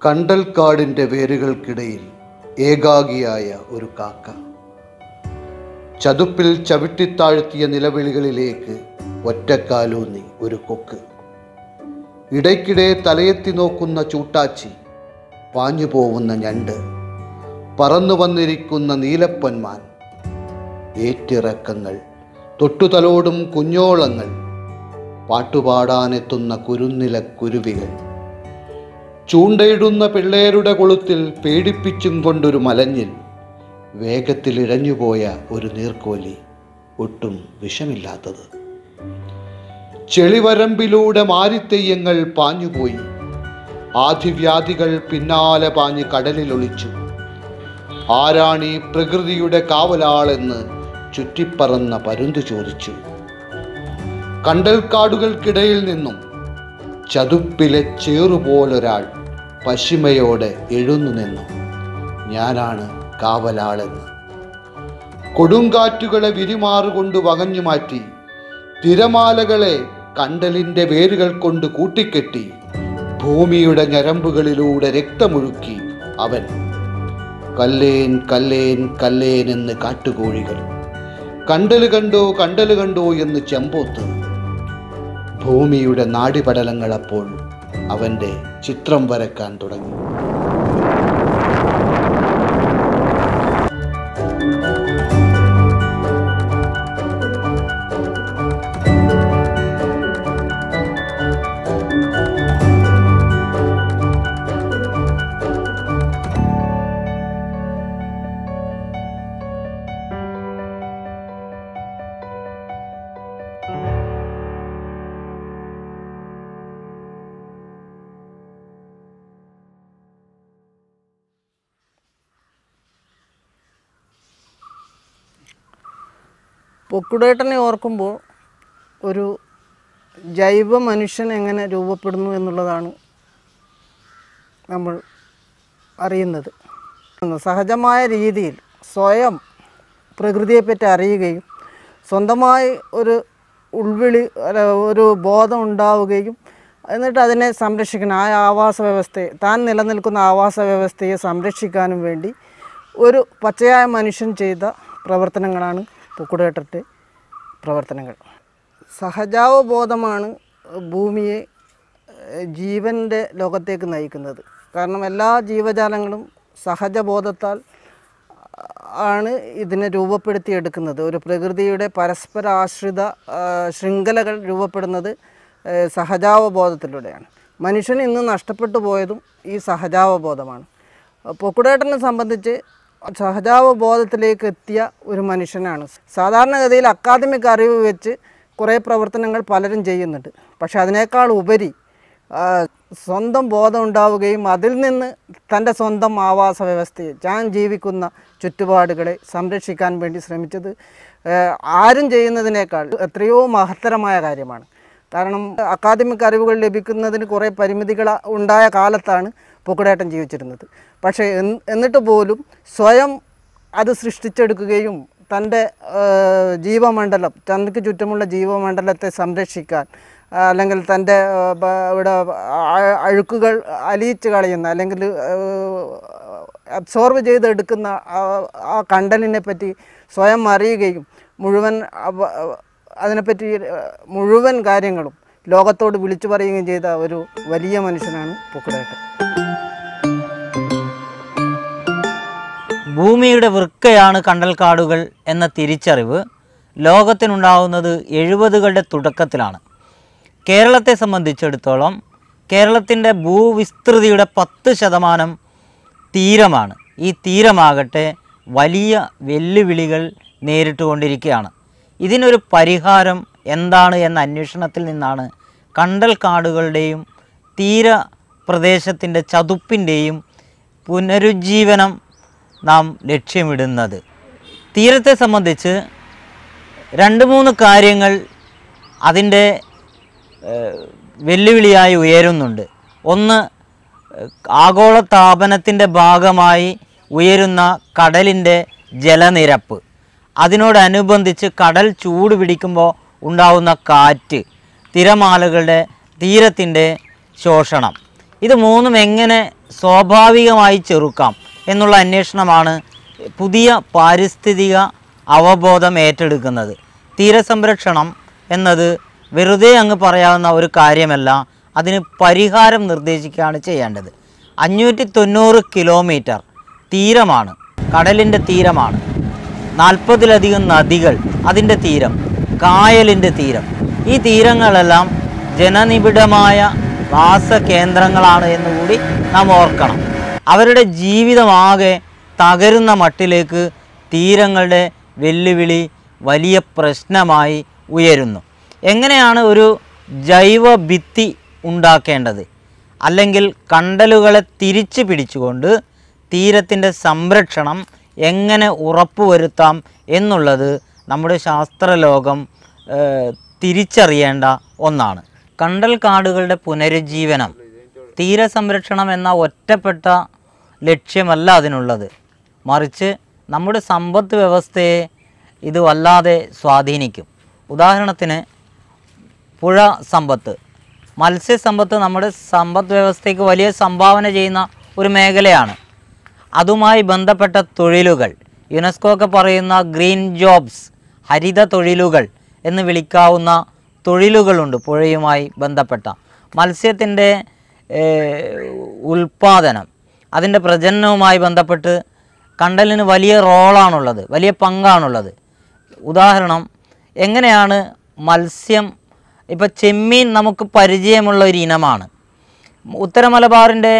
കണ്ടൽക്കാടിൻ്റെ വേരുകൾക്കിടയിൽ ഏകാഗിയായ ഒരു കാക്ക ചതുപ്പിൽ ചവിട്ടിത്താഴ്ത്തിയ നിലവിളികളിലേക്ക് ഒറ്റക്കാലൂന്നി ഒരു കൊക്ക് ഇടയ്ക്കിടെ തലയെത്തി നോക്കുന്ന ചൂട്ടാച്ചി പാഞ്ഞു പോകുന്ന ഞണ്ട് പറന്നു വന്നിരിക്കുന്ന നീലപ്പൊന്മാൻ ഏറ്റിറക്കങ്ങൾ തൊട്ടുതലോടും കുഞ്ഞോളങ്ങൾ പാട്ടുപാടാനെത്തുന്ന കുരുന്നില കുരുവികൾ ചൂണ്ടയിടുന്ന പിള്ളേരുടെ കൊളുത്തിൽ പേടിപ്പിച്ചും കൊണ്ടൊരു മലഞ്ഞിൽ വേഗത്തിൽ ഇഴഞ്ഞുപോയ ഒരു നീർക്കോലി ഒട്ടും വിഷമില്ലാത്തത് ചെളിവരമ്പിലൂടെ മാരിത്തെയ്യങ്ങൾ പാഞ്ഞുപോയി ആധിവ്യാധികൾ പിന്നാലെ പാഞ്ഞ് കടലിൽ ഒളിച്ചു ആരാണീ പ്രകൃതിയുടെ കാവലാളെന്ന് ചുറ്റിപ്പറന്ന പരുന്ത് ചോദിച്ചു കണ്ടൽക്കാടുകൾക്കിടയിൽ നിന്നും ചതുപ്പിലെ ചേറുപോലൊരാൾ പശിമയോടെ എഴുന്നു നിന്നു ഞാനാണ് കാവലാളെന്ന് കൊടുങ്കാറ്റുകളെ വിരിമാറുകൊണ്ട് വകഞ്ഞു മാറ്റി തിരമാലകളെ കണ്ടലിൻ്റെ വേരുകൾ കൊണ്ട് കൂട്ടിക്കെട്ടി ഭൂമിയുടെ ഞരമ്പുകളിലൂടെ രക്തമൊഴുക്കി അവൻ കല്ലേൻ കല്ലേൻ കല്ലേൻ എന്ന് കാട്ടുകോഴികൾ കണ്ടല് കണ്ടോ കണ്ടല് കണ്ടോ എന്ന് ചെമ്പോത്ത് ഭൂമിയുടെ നാടിപടലങ്ങൾ അപ്പോൾ അവൻ്റെ ചിത്രം വരക്കാൻ തുടങ്ങി പൊക്കുടേട്ടനെ ഓർക്കുമ്പോൾ ഒരു ജൈവ മനുഷ്യൻ എങ്ങനെ രൂപപ്പെടുന്നു എന്നുള്ളതാണ് നമ്മൾ അറിയുന്നത് സഹജമായ രീതിയിൽ സ്വയം പ്രകൃതിയെപ്പറ്റി അറിയുകയും സ്വന്തമായി ഒരു ഉൾവിളി അല്ല, ഒരു ബോധം ഉണ്ടാവുകയും എന്നിട്ട് അതിനെ സംരക്ഷിക്കണം ആ ആവാസ വ്യവസ്ഥയെ താൻ നിലനിൽക്കുന്ന ആവാസ വ്യവസ്ഥയെ സംരക്ഷിക്കാനും വേണ്ടി ഒരു പച്ചയായ മനുഷ്യൻ ചെയ്ത പ്രവർത്തനങ്ങളാണ് പൂക്കുടേട്ടൻ്റെ പ്രവർത്തനങ്ങൾ സഹജാവബോധമാണ് ഭൂമിയെ ഏഹ്, ജീവൻ്റെ ലോകത്തേക്ക് നയിക്കുന്നത് കാരണം എല്ലാ ജീവജാലങ്ങളും സഹജബോധത്താൽ ആണ് ഇതിനെ രൂപപ്പെടുത്തിയെടുക്കുന്നത് ഒരു പ്രകൃതിയുടെ പരസ്പര ആശ്രിത ആ, ശൃംഖലകൾ രൂപപ്പെടുന്നത് ഏ, സഹജാവബോധത്തിലൂടെയാണ് മനുഷ്യൻ ഇന്ന് നഷ്ടപ്പെട്ടു പോയതും ഈ സഹജാവബോധമാണ് പൊക്കുടേട്ടനെ സംബന്ധിച്ച് സഹജാവബോധത്തിലേക്ക് എത്തിയ ഒരു മനുഷ്യനാണ് സാധാരണഗതിയിൽ അക്കാദമിക് അറിവ് വെച്ച് കുറേ പ്രവർത്തനങ്ങൾ പലരും ചെയ്യുന്നുണ്ട് പക്ഷെ അതിനേക്കാൾ ഉപരി ആ, സ്വന്തം ബോധം ഉണ്ടാവുകയും അതിൽ നിന്ന് തൻ്റെ സ്വന്തം ആവാസ വ്യവസ്ഥയെ ഞാൻ ജീവിക്കുന്ന ചുറ്റുപാടുകളെ സംരക്ഷിക്കാൻ വേണ്ടി ശ്രമിച്ചത് ആ, ആരും ചെയ്യുന്നതിനേക്കാൾ എത്രയോ മഹത്തരമായ കാര്യമാണ് കാരണം അക്കാദമിക് അറിവുകൾ ലഭിക്കുന്നതിന് കുറേ പരിമിതികൾ ഉണ്ടായ കാലത്താണ് പൊക്കുടേട്ടൻ ജീവിച്ചിരുന്നത് പക്ഷേ എന്ന് എന്നിട്ട് പോലും സ്വയം അത് സൃഷ്ടിച്ചെടുക്കുകയും തൻ്റെ ഏഹ്, ജീവമണ്ഡലം തനിക്ക് ചുറ്റുമുള്ള ജീവമണ്ഡലത്തെ സംരക്ഷിക്കാൻ ആ, അല്ലെങ്കിൽ തൻ്റെ ഏഹ്, ബ- ഇവിടെ അ- അഴുക്കുകൾ അലിയിച്ച് കളയുന്ന അല്ലെങ്കിൽ അബ്സോർവ് ചെയ്തെടുക്കുന്ന ആ- ആ കണ്ടലിനെ പറ്റി സ്വയം അറിയുകയും മുഴുവൻ അവ- അതിനെപ്പറ്റി ഏഹ്, മുഴുവൻ കാര്യങ്ങളും ലോകത്തോട് വിളിച്ചു പറയുകയും ചെയ്ത ഒരു വലിയ മനുഷ്യനാണ് പൂക്കുടേട്ടൻ ഭൂമിയുടെ വൃക്കയാണ് കണ്ടൽക്കാടുകൾ എന്ന തിരിച്ചറിവ് ലോകത്തിനുണ്ടാവുന്നത് എഴുപതുകളുടെ തുടക്കത്തിലാണ് കേരളത്തെ സംബന്ധിച്ചിടത്തോളം കേരളത്തിൻ്റെ ഭൂവിസ്തൃതിയുടെ പത്ത് ശതമാനം തീരമാണ് ഈ തീരമാകട്ടെ വലിയ വെല്ലുവിളികൾ നേരിട്ടുകൊണ്ടിരിക്കുകയാണ് ഇതിനൊരു പരിഹാരം എന്താണ് എന്ന അന്വേഷണത്തിൽ നിന്നാണ് കണ്ടൽക്കാടുകളുടെയും തീര പ്രദേശത്തിൻ്റെ ചതുപ്പിൻ്റെയും പുനരുജ്ജീവനം നാം ലക്ഷ്യമിടുന്നത് തീരത്തെ സംബന്ധിച്ച് രണ്ട് മൂന്ന് കാര്യങ്ങൾ അതിൻ്റെ ഏഹ്, വെല്ലുവിളിയായി ഉയരുന്നുണ്ട് ഒന്ന് ഏഹ്, ആഗോളതാപനത്തിൻ്റെ ഭാഗമായി ഉയരുന്ന കടലിൻ്റെ ജലനിരപ്പ് അതിനോടനുബന്ധിച്ച് കടൽ ചൂട് പിടിക്കുമ്പോൾ ഉണ്ടാവുന്ന കാറ്റ് തിരമാലകളുടെ തീരത്തിൻ്റെ ശോഷണം ഇത് മൂന്നും എങ്ങനെ സ്വാഭാവികമായി ചെറുക്കാം എന്നുള്ള അന്വേഷണമാണ് പുതിയ പാരിസ്ഥിതിക അവബോധം ഏറ്റെടുക്കുന്നത് തീരസംരക്ഷണം എന്നത് വെറുതെ അങ്ങ് പറയാവുന്ന ഒരു കാര്യമല്ല അതിന് പരിഹാരം നിർദ്ദേശിക്കുകയാണ് ചെയ്യേണ്ടത് അഞ്ഞൂറ്റി തൊണ്ണൂറ് കിലോമീറ്റർ തീരമാണ് കടലിൻ്റെ തീരമാണ് നാൽപ്പതിലധികം നദികൾ അതിൻ്റെ തീരം കായലിൻ്റെ തീരം ഈ തീരങ്ങളെല്ലാം ജനനിബിഡമായ വാസകേന്ദ്രങ്ങളാണ് എന്നുകൂടി നാം ഓർക്കണം അവരുടെ ജീവിതമാകെ തകരുന്ന മട്ടിലേക്ക് തീരങ്ങളുടെ വെല്ലുവിളി വലിയ പ്രശ്നമായി ഉയരുന്നു എങ്ങനെയാണ് ഒരു ജൈവ ഭിത്തി ഉണ്ടാക്കേണ്ടത് അല്ലെങ്കിൽ കണ്ടലുകളെ തിരിച്ചു പിടിച്ചുകൊണ്ട് തീരത്തിൻ്റെ സംരക്ഷണം എങ്ങനെ ഉറപ്പുവരുത്താം എന്നുള്ളത് നമ്മുടെ ശാസ്ത്രലോകം ഏഹ്, തിരിച്ചറിയേണ്ട ഒന്നാണ് കണ്ടൽ കാടുകളുടെ പുനരുജ്ജീവനം തീരസംരക്ഷണം എന്ന ഒറ്റപ്പെട്ട ലക്ഷ്യമല്ല അതിനുള്ളത് മറിച്ച് നമ്മുടെ സമ്പദ് വ്യവസ്ഥയെ ഇത് വല്ലാതെ സ്വാധീനിക്കും ഉദാഹരണത്തിന് പുഴ സമ്പത്ത് മത്സ്യസമ്പത്ത് നമ്മുടെ സമ്പദ് വ്യവസ്ഥയ്ക്ക് വലിയ സംഭാവന ചെയ്യുന്ന ഒരു മേഖലയാണ് അതുമായി ബന്ധപ്പെട്ട തൊഴിലുകൾ യുനെസ്കോ ഒക്കെ പറയുന്ന ഗ്രീൻ ജോബ്സ് ഹരിത തൊഴിലുകൾ എന്ന് വിളിക്കാവുന്ന തൊഴിലുകളുണ്ട് പുഴയുമായി ബന്ധപ്പെട്ട മത്സ്യത്തിൻ്റെ ഉൽപാദനം അതിൻ്റെ പ്രജനനവുമായി ബന്ധപ്പെട്ട് കണ്ടലിന് വലിയ റോളാണുള്ളത് വലിയ പങ്കാണുള്ളത് ഉദാഹരണം എങ്ങനെയാണ് മത്സ്യം ഇപ്പോൾ ചെമ്മീൻ നമുക്ക് പരിചയമുള്ള ഒരു ഇനമാണ് ഉത്തര മലബാറിൻ്റെ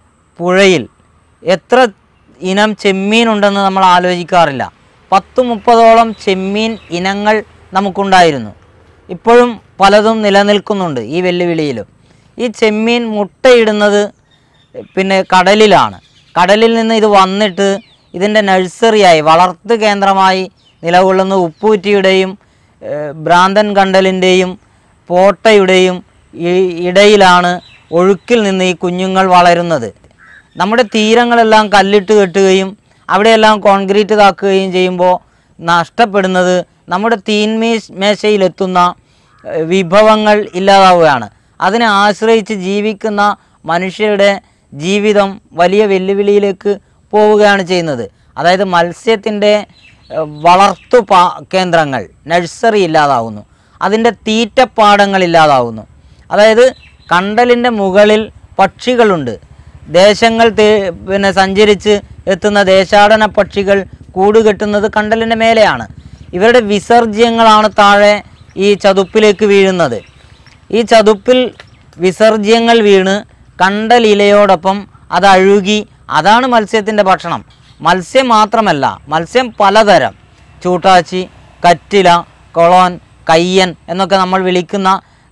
പുഴയിൽ എത്ര ഇനം ചെമ്മീൻ ഉണ്ടെന്ന് നമ്മൾ ആലോചിക്കാറില്ല പത്ത് മുപ്പതോളം ചെമ്മീൻ ഇനങ്ങൾ നമുക്കുണ്ടായിരുന്നു ഇപ്പോഴും പലതും നിലനിൽക്കുന്നുണ്ട് ഈ വെല്ലുവിളിയിലും ഈ ചെമ്മീൻ മുട്ടയിടുന്നത് പിന്നെ കടലിലാണ് കടലിൽ നിന്ന് ഇത് വന്നിട്ട് ഇതിൻ്റെ നഴ്സറിയായി വളർത്തു കേന്ദ്രമായി നിലകൊള്ളുന്ന ഉപ്പൂറ്റിയുടെയും ഏഹ്, ഭ്രാന്തൻ കണ്ടലിൻ്റെയും പോട്ടയുടെയും ഈ- ഇടയിലാണ് ഒഴുക്കിൽ നിന്ന് ഈ കുഞ്ഞുങ്ങൾ വളരുന്നത് നമ്മുടെ തീരങ്ങളെല്ലാം കല്ലിട്ട് കെട്ടുകയും അവിടെയെല്ലാം കോൺക്രീറ്റ് ഇതാക്കുകയും ചെയ്യുമ്പോൾ നഷ്ടപ്പെടുന്നത് നമ്മുടെ തീൻമേ മേശയിലെത്തുന്ന ഏഹ്, വിഭവങ്ങൾ ഇല്ലാതാവുകയാണ് അതിനെ ആശ്രയിച്ച് ജീവിക്കുന്ന മനുഷ്യരുടെ ജീവിതം വലിയ വെല്ലുവിളിയിലേക്ക് പോവുകയാണ് ചെയ്യുന്നത് അതായത് മത്സ്യത്തിൻ്റെ ഏഹ്, വളർത്തു പാ കേന്ദ്രങ്ങൾ നഴ്സറി ഇല്ലാതാവുന്നു അതിൻ്റെ തീറ്റപ്പാടങ്ങൾ ഇല്ലാതാവുന്നു അതായത് കണ്ടലിൻ്റെ മുകളിൽ പക്ഷികളുണ്ട് ദേശങ്ങൾ തേ- പിന്നെ സഞ്ചരിച്ച് എത്തുന്ന ദേശാടന പക്ഷികൾ കൂട് കെട്ടുന്നത് കണ്ടലിൻ്റെ മേലെയാണ് ഇവരുടെ വിസർജ്യങ്ങളാണ് താഴെ ഈ ചതുപ്പിലേക്ക് വീഴുന്നത് ഈ ചതുപ്പിൽ വിസർജ്യങ്ങൾ വീണ് കണ്ടലിലയോടൊപ്പം അത് അഴുകി അതാണ് മത്സ്യത്തിൻ്റെ ഭക്ഷണം മത്സ്യം മാത്രമല്ല മത്സ്യം പലതരം ചൂട്ടാച്ചി കറ്റില കൊളോൻ കയ്യൻ എന്നൊക്കെ നമ്മൾ വിളിക്കുന്ന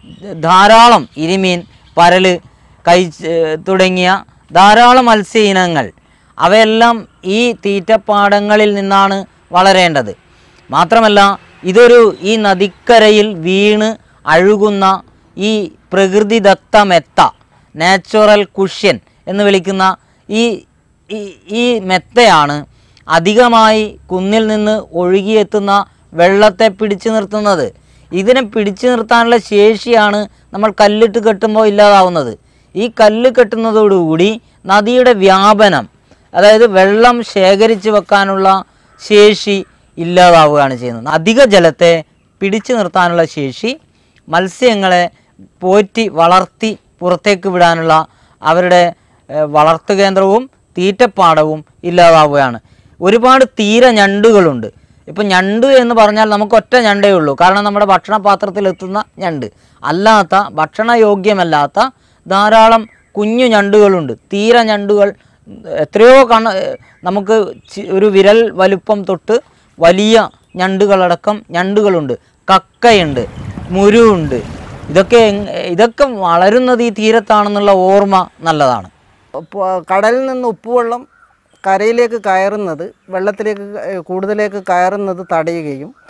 ധാരാളം ഇരിമീൻ പരല് കൈ തുടങ്ങിയ ധാരാളം മത്സ്യ ഇനങ്ങൾ അവയെല്ലാം ഈ തീറ്റപ്പാടങ്ങളിൽ നിന്നാണ് വളരേണ്ടത് മാത്രമല്ല ഇതൊരു ഈ നദിക്കരയിൽ വീണ് അഴുകുന്ന ഈ പ്രകൃതിദത്ത മെത്ത നാച്ചുറൽ കുഷ്യൻ എന്ന് വിളിക്കുന്ന ഈ ഈ- ഈ മെത്തയാണ് അധികമായി കുന്നിൽ നിന്ന് ഒഴുകിയെത്തുന്ന വെള്ളത്തെ പിടിച്ചു നിർത്തുന്നത് ഇതിനെ പിടിച്ചു നിർത്താനുള്ള ശേഷിയാണ് നമ്മൾ കല്ലിട്ട് കെട്ടുമ്പോൾ ഇല്ലാതാവുന്നത് ഈ കല്ല് കെട്ടുന്നതോടുകൂടി നദിയുടെ വ്യാപനം അതായത് വെള്ളം ശേഖരിച്ച് വെക്കാനുള്ള ശേഷി ഇല്ലാതാവുകയാണ് ചെയ്യുന്നത് അധിക ജലത്തെ പിടിച്ചു നിർത്താനുള്ള ശേഷി മത്സ്യങ്ങളെ പോറ്റി വളർത്തി പുറത്തേക്ക് വിടാനുള്ള അവരുടെ ഏഹ്, വളർത്തു കേന്ദ്രവും തീറ്റപ്പാടവും ഇല്ലാതാവുകയാണ് ഒരുപാട് തീര ഞണ്ടുകളുണ്ട് ഇപ്പം ഞണ്ട് എന്ന് പറഞ്ഞാൽ നമുക്ക് ഒറ്റ ഞണ്ടേ ഉള്ളൂ കാരണം നമ്മുടെ ഭക്ഷണപാത്രത്തിൽ എത്തുന്ന ഞണ്ട് അല്ലാത്ത ഭക്ഷണയോഗ്യമല്ലാത്ത ധാരാളം കുഞ്ഞു ഞണ്ടുകളുണ്ട് തീര ഞണ്ടുകൾ എത്രയോ കണ നമുക്ക് ചി- ഒരു വിരൽ വലുപ്പം തൊട്ട് വലിയ ഞണ്ടുകളടക്കം ഞണ്ടുകളുണ്ട് കക്കയുണ്ട് മുരുവുണ്ട് ഇതൊക്കെ എങ്- ഇതൊക്കെ വളരുന്നത് ഈ തീരത്താണെന്നുള്ള ഓർമ്മ നല്ലതാണ് ഉപ്പ്- കടലിൽ നിന്ന് ഉപ്പുവെള്ളം കരയിലേക്ക് കയറുന്നത് വെള്ളത്തിലേക്ക് ക- കൂടുതലേക്ക് കയറുന്നത് തടയുകയും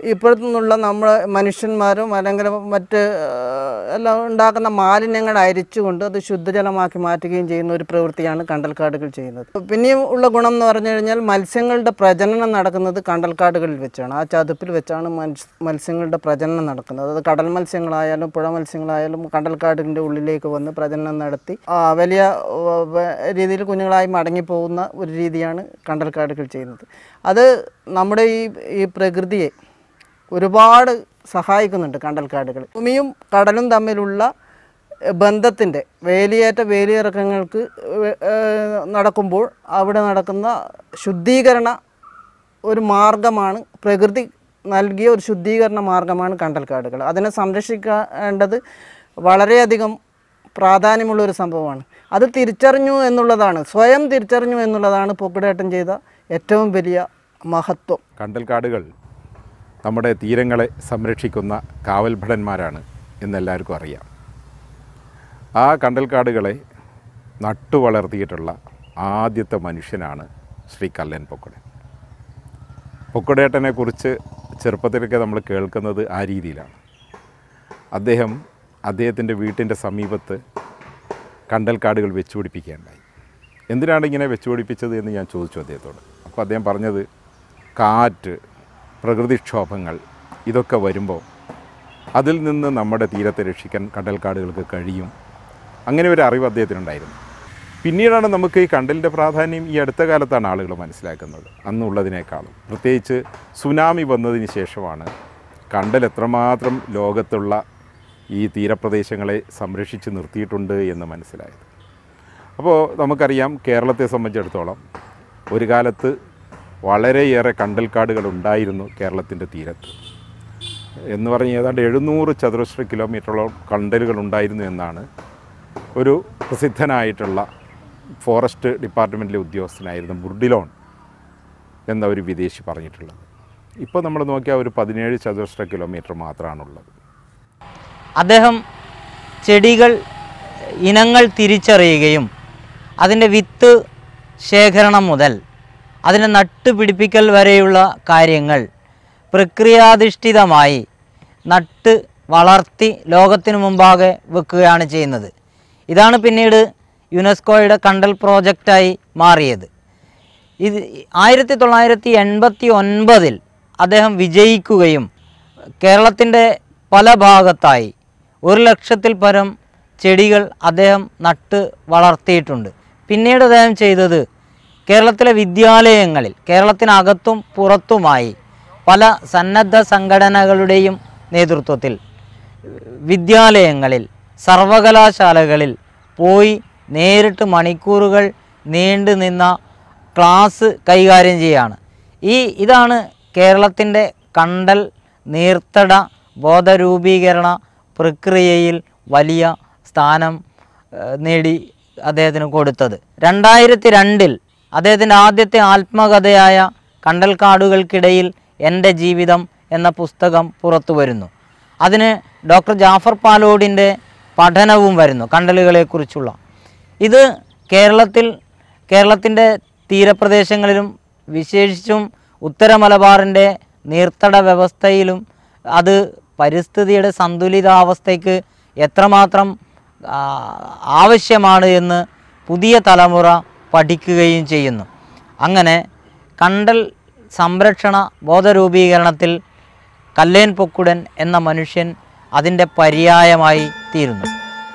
ഇപ്പോഴത്തു നിന്നുള്ള നമ്മൾ മനുഷ്യന്മാരും അല്ലെങ്കിൽ മറ്റ് ഏഹ്, എല്ലാം ഉണ്ടാക്കുന്ന മാലിന്യങ്ങൾ അരിച്ചുകൊണ്ട് അത് ശുദ്ധജലമാക്കി മാറ്റുകയും ചെയ്യുന്ന ഒരു പ്രവൃത്തിയാണ് കണ്ടൽക്കാടുകൾ ചെയ്യുന്നത് പിന്നെയും ഉള്ള ഗുണം എന്ന് പറഞ്ഞു കഴിഞ്ഞാൽ മത്സ്യങ്ങളുടെ പ്രജനനം നടക്കുന്നത് കണ്ടൽക്കാടുകളിൽ വെച്ചാണ് ആ ചതുപ്പിൽ വെച്ചാണ് മത്സ് മത്സ്യങ്ങളുടെ പ്രജനനം നടക്കുന്നത് അത് കടൽ മത്സ്യങ്ങളായാലും പുഴ മത്സ്യങ്ങളായാലും കണ്ടൽക്കാടിൻ്റെ ഉള്ളിലേക്ക് വന്ന് പ്രജനനം നടത്തി ആ, വലിയ ആ, വ- രീതിയിൽ കുഞ്ഞുങ്ങളായി മടങ്ങിപ്പോകുന്ന ഒരു രീതിയാണ് കണ്ടൽക്കാടുകൾ ചെയ്യുന്നത് അത് നമ്മുടെ ഈ ഈ പ്രകൃതിയെ ഒരുപാട് സഹായിക്കുന്നുണ്ട് കണ്ടൽക്കാടുകൾ ഭൂമിയും കടലും തമ്മിലുള്ള ബന്ധത്തിൻ്റെ വേലിയേറ്റ വേലിയിറക്കങ്ങൾക്ക് വേ- ഏഹ് നടക്കുമ്പോൾ അവിടെ നടക്കുന്ന ശുദ്ധീകരണ ഒരു മാർഗമാണ് പ്രകൃതി നൽകിയ ഒരു ശുദ്ധീകരണ മാർഗമാണ് കണ്ടൽക്കാടുകൾ അതിനെ സംരക്ഷിക്കേണ്ടത് വളരെയധികം പ്രാധാന്യമുള്ള ഒരു സംഭവമാണ് അത് തിരിച്ചറിഞ്ഞു എന്നുള്ളതാണ് സ്വയം തിരിച്ചറിഞ്ഞു എന്നുള്ളതാണ് പൊക്കിടേട്ടൻ ചെയ്ത ഏറ്റവും വലിയ മഹത്വം കണ്ടൽക്കാടുകൾ നമ്മുടെ തീരങ്ങളെ സംരക്ഷിക്കുന്ന കാവൽഭടന്മാരാണ് എന്നെല്ലാവർക്കും അറിയാം ആ കണ്ടൽക്കാടുകളെ നട്ടു വളർത്തിയിട്ടുള്ള ആദ്യത്തെ മനുഷ്യനാണ് ശ്രീ കല്ലൻ പൊക്കടൻ പൊക്കടേട്ടനെ കുറിച്ച് ചെറുപ്പത്തിലൊക്കെ നമ്മൾ കേൾക്കുന്നത് ആ രീതിയിലാണ് അദ്ദേഹം അദ്ദേഹത്തിൻ്റെ വീട്ടിൻ്റെ സമീപത്ത് കണ്ടൽക്കാടുകൾ വെച്ചുപിടിപ്പിക്കുകയുണ്ടായി എന്തിനാണ് ഇങ്ങനെ വെച്ചുപിടിപ്പിച്ചത് എന്ന് ഞാൻ ചോദിച്ചു അദ്ദേഹത്തോട് അപ്പോൾ അദ്ദേഹം പറഞ്ഞത് കാറ്റ് പ്രകൃതിക്ഷോഭങ്ങൾ ഇതൊക്കെ വരുമ്പോൾ അതിൽ നിന്ന് നമ്മുടെ തീരത്തെ രക്ഷിക്കാൻ കണ്ടൽക്കാടുകൾക്ക് കഴിയും അങ്ങനെ ഒരു അറിവ് അദ്ദേഹത്തിനുണ്ടായിരുന്നു പിന്നീടാണ് നമുക്ക് ഈ കണ്ടലിൻ്റെ പ്രാധാന്യം ഈ അടുത്ത കാലത്താണ് ആളുകൾ മനസ്സിലാക്കുന്നത് അന്നുള്ളതിനേക്കാളും പ്രത്യേകിച്ച് സുനാമി വന്നതിന് ശേഷമാണ് കണ്ടൽ എത്രമാത്രം ലോകത്തുള്ള ഈ തീരപ്രദേശങ്ങളെ സംരക്ഷിച്ച് നിർത്തിയിട്ടുണ്ട് എന്ന് മനസ്സിലായത് അപ്പോൾ നമുക്കറിയാം കേരളത്തെ സംബന്ധിച്ചിടത്തോളം ഒരു കാലത്ത് വളരെയേറെ കണ്ടൽക്കാടുകൾ ഉണ്ടായിരുന്നു കേരളത്തിൻ്റെ തീരത്ത് എന്ന് പറഞ്ഞ് ഏതാണ്ട് എഴുന്നൂറ് ചതുരശ്ര കിലോമീറ്ററോളം കണ്ടലുകൾ ഉണ്ടായിരുന്നു എന്നാണ് ഒരു പ്രസിദ്ധനായിട്ടുള്ള ഫോറസ്റ്റ് ഡിപ്പാർട്ട്മെൻറ്റിലെ ഉദ്യോഗസ്ഥനായിരുന്ന ബുർഡിലോൺ എന്ന ഒരു വിദേശി പറഞ്ഞിട്ടുള്ളത് ഇപ്പോൾ നമ്മൾ നോക്കിയാൽ ഒരു പതിനേഴ് ചതുരശ്ര കിലോമീറ്റർ മാത്രമാണുള്ളത് അദ്ദേഹം ചെടികൾ ഇനങ്ങൾ തിരിച്ചറിയുകയും അതിൻ്റെ വിത്ത് ശേഖരണം മുതൽ അതിനെ നട്ടുപിടിപ്പിക്കൽ വരെയുള്ള കാര്യങ്ങൾ പ്രക്രിയാധിഷ്ഠിതമായി നട്ട് വളർത്തി ലോകത്തിനു മുമ്പാകെ വെക്കുകയാണ് ചെയ്യുന്നത് ഇതാണ് പിന്നീട് യുനെസ്കോയുടെ കണ്ടൽ പ്രോജക്റ്റായി മാറിയത് ഇത് ആയിരത്തി തൊള്ളായിരത്തി എൺപത്തി ഒൻപതിൽ അദ്ദേഹം വിജയിക്കുകയും കേരളത്തിൻ്റെ പല ഭാഗത്തായി ഒരു ലക്ഷത്തിൽ പരം ചെടികൾ അദ്ദേഹം നട്ട് വളർത്തിയിട്ടുണ്ട് പിന്നീട് അദ്ദേഹം ചെയ്തത് കേരളത്തിലെ വിദ്യാലയങ്ങളിൽ കേരളത്തിനകത്തും പുറത്തുമായി പല സന്നദ്ധ സംഘടനകളുടെയും നേതൃത്വത്തിൽ വിദ്യാലയങ്ങളിൽ സർവകലാശാലകളിൽ പോയി നേരിട്ട് മണിക്കൂറുകൾ നീണ്ടു നിന്ന ക്ലാസ് കൈകാര്യം ചെയ്യുകയാണ് ഈ ഇതാണ് കേരളത്തിൻ്റെ കണ്ടൽ നീർത്തട ബോധരൂപീകരണ പ്രക്രിയയിൽ വലിയ സ്ഥാനം ഏഹ്, നേടി അദ്ദേഹത്തിന് കൊടുത്തത് രണ്ടായിരത്തി രണ്ടിൽ അദ്ദേഹത്തിൻ്റെ ആദ്യത്തെ ആത്മകഥയായ കണ്ടൽക്കാടുകൾക്കിടയിൽ എൻ്റെ ജീവിതം എന്ന പുസ്തകം പുറത്തു വരുന്നു അതിന് ഡോക്ടർ ജാഫർ പാലോടിൻ്റെ പഠനവും വരുന്നു കണ്ടലുകളെക്കുറിച്ചുള്ള ഇത് കേരളത്തിൽ കേരളത്തിൻ്റെ തീരപ്രദേശങ്ങളിലും വിശേഷിച്ചും ഉത്തര മലബാറിൻ്റെ നീർത്തട വ്യവസ്ഥയിലും അത് പരിസ്ഥിതിയുടെ സന്തുലിതാവസ്ഥയ്ക്ക് എത്രമാത്രം ആ, ആവശ്യമാണ് എന്ന് പുതിയ തലമുറ പഠിക്കുകയും ചെയ്യുന്നു അങ്ങനെ കണ്ടൽ സംരക്ഷണ ബോധരൂപീകരണത്തിൽ കല്ലേൻ പൊക്കുടൻ എന്ന മനുഷ്യൻ അതിൻ്റെ പര്യായമായി തീരുന്നു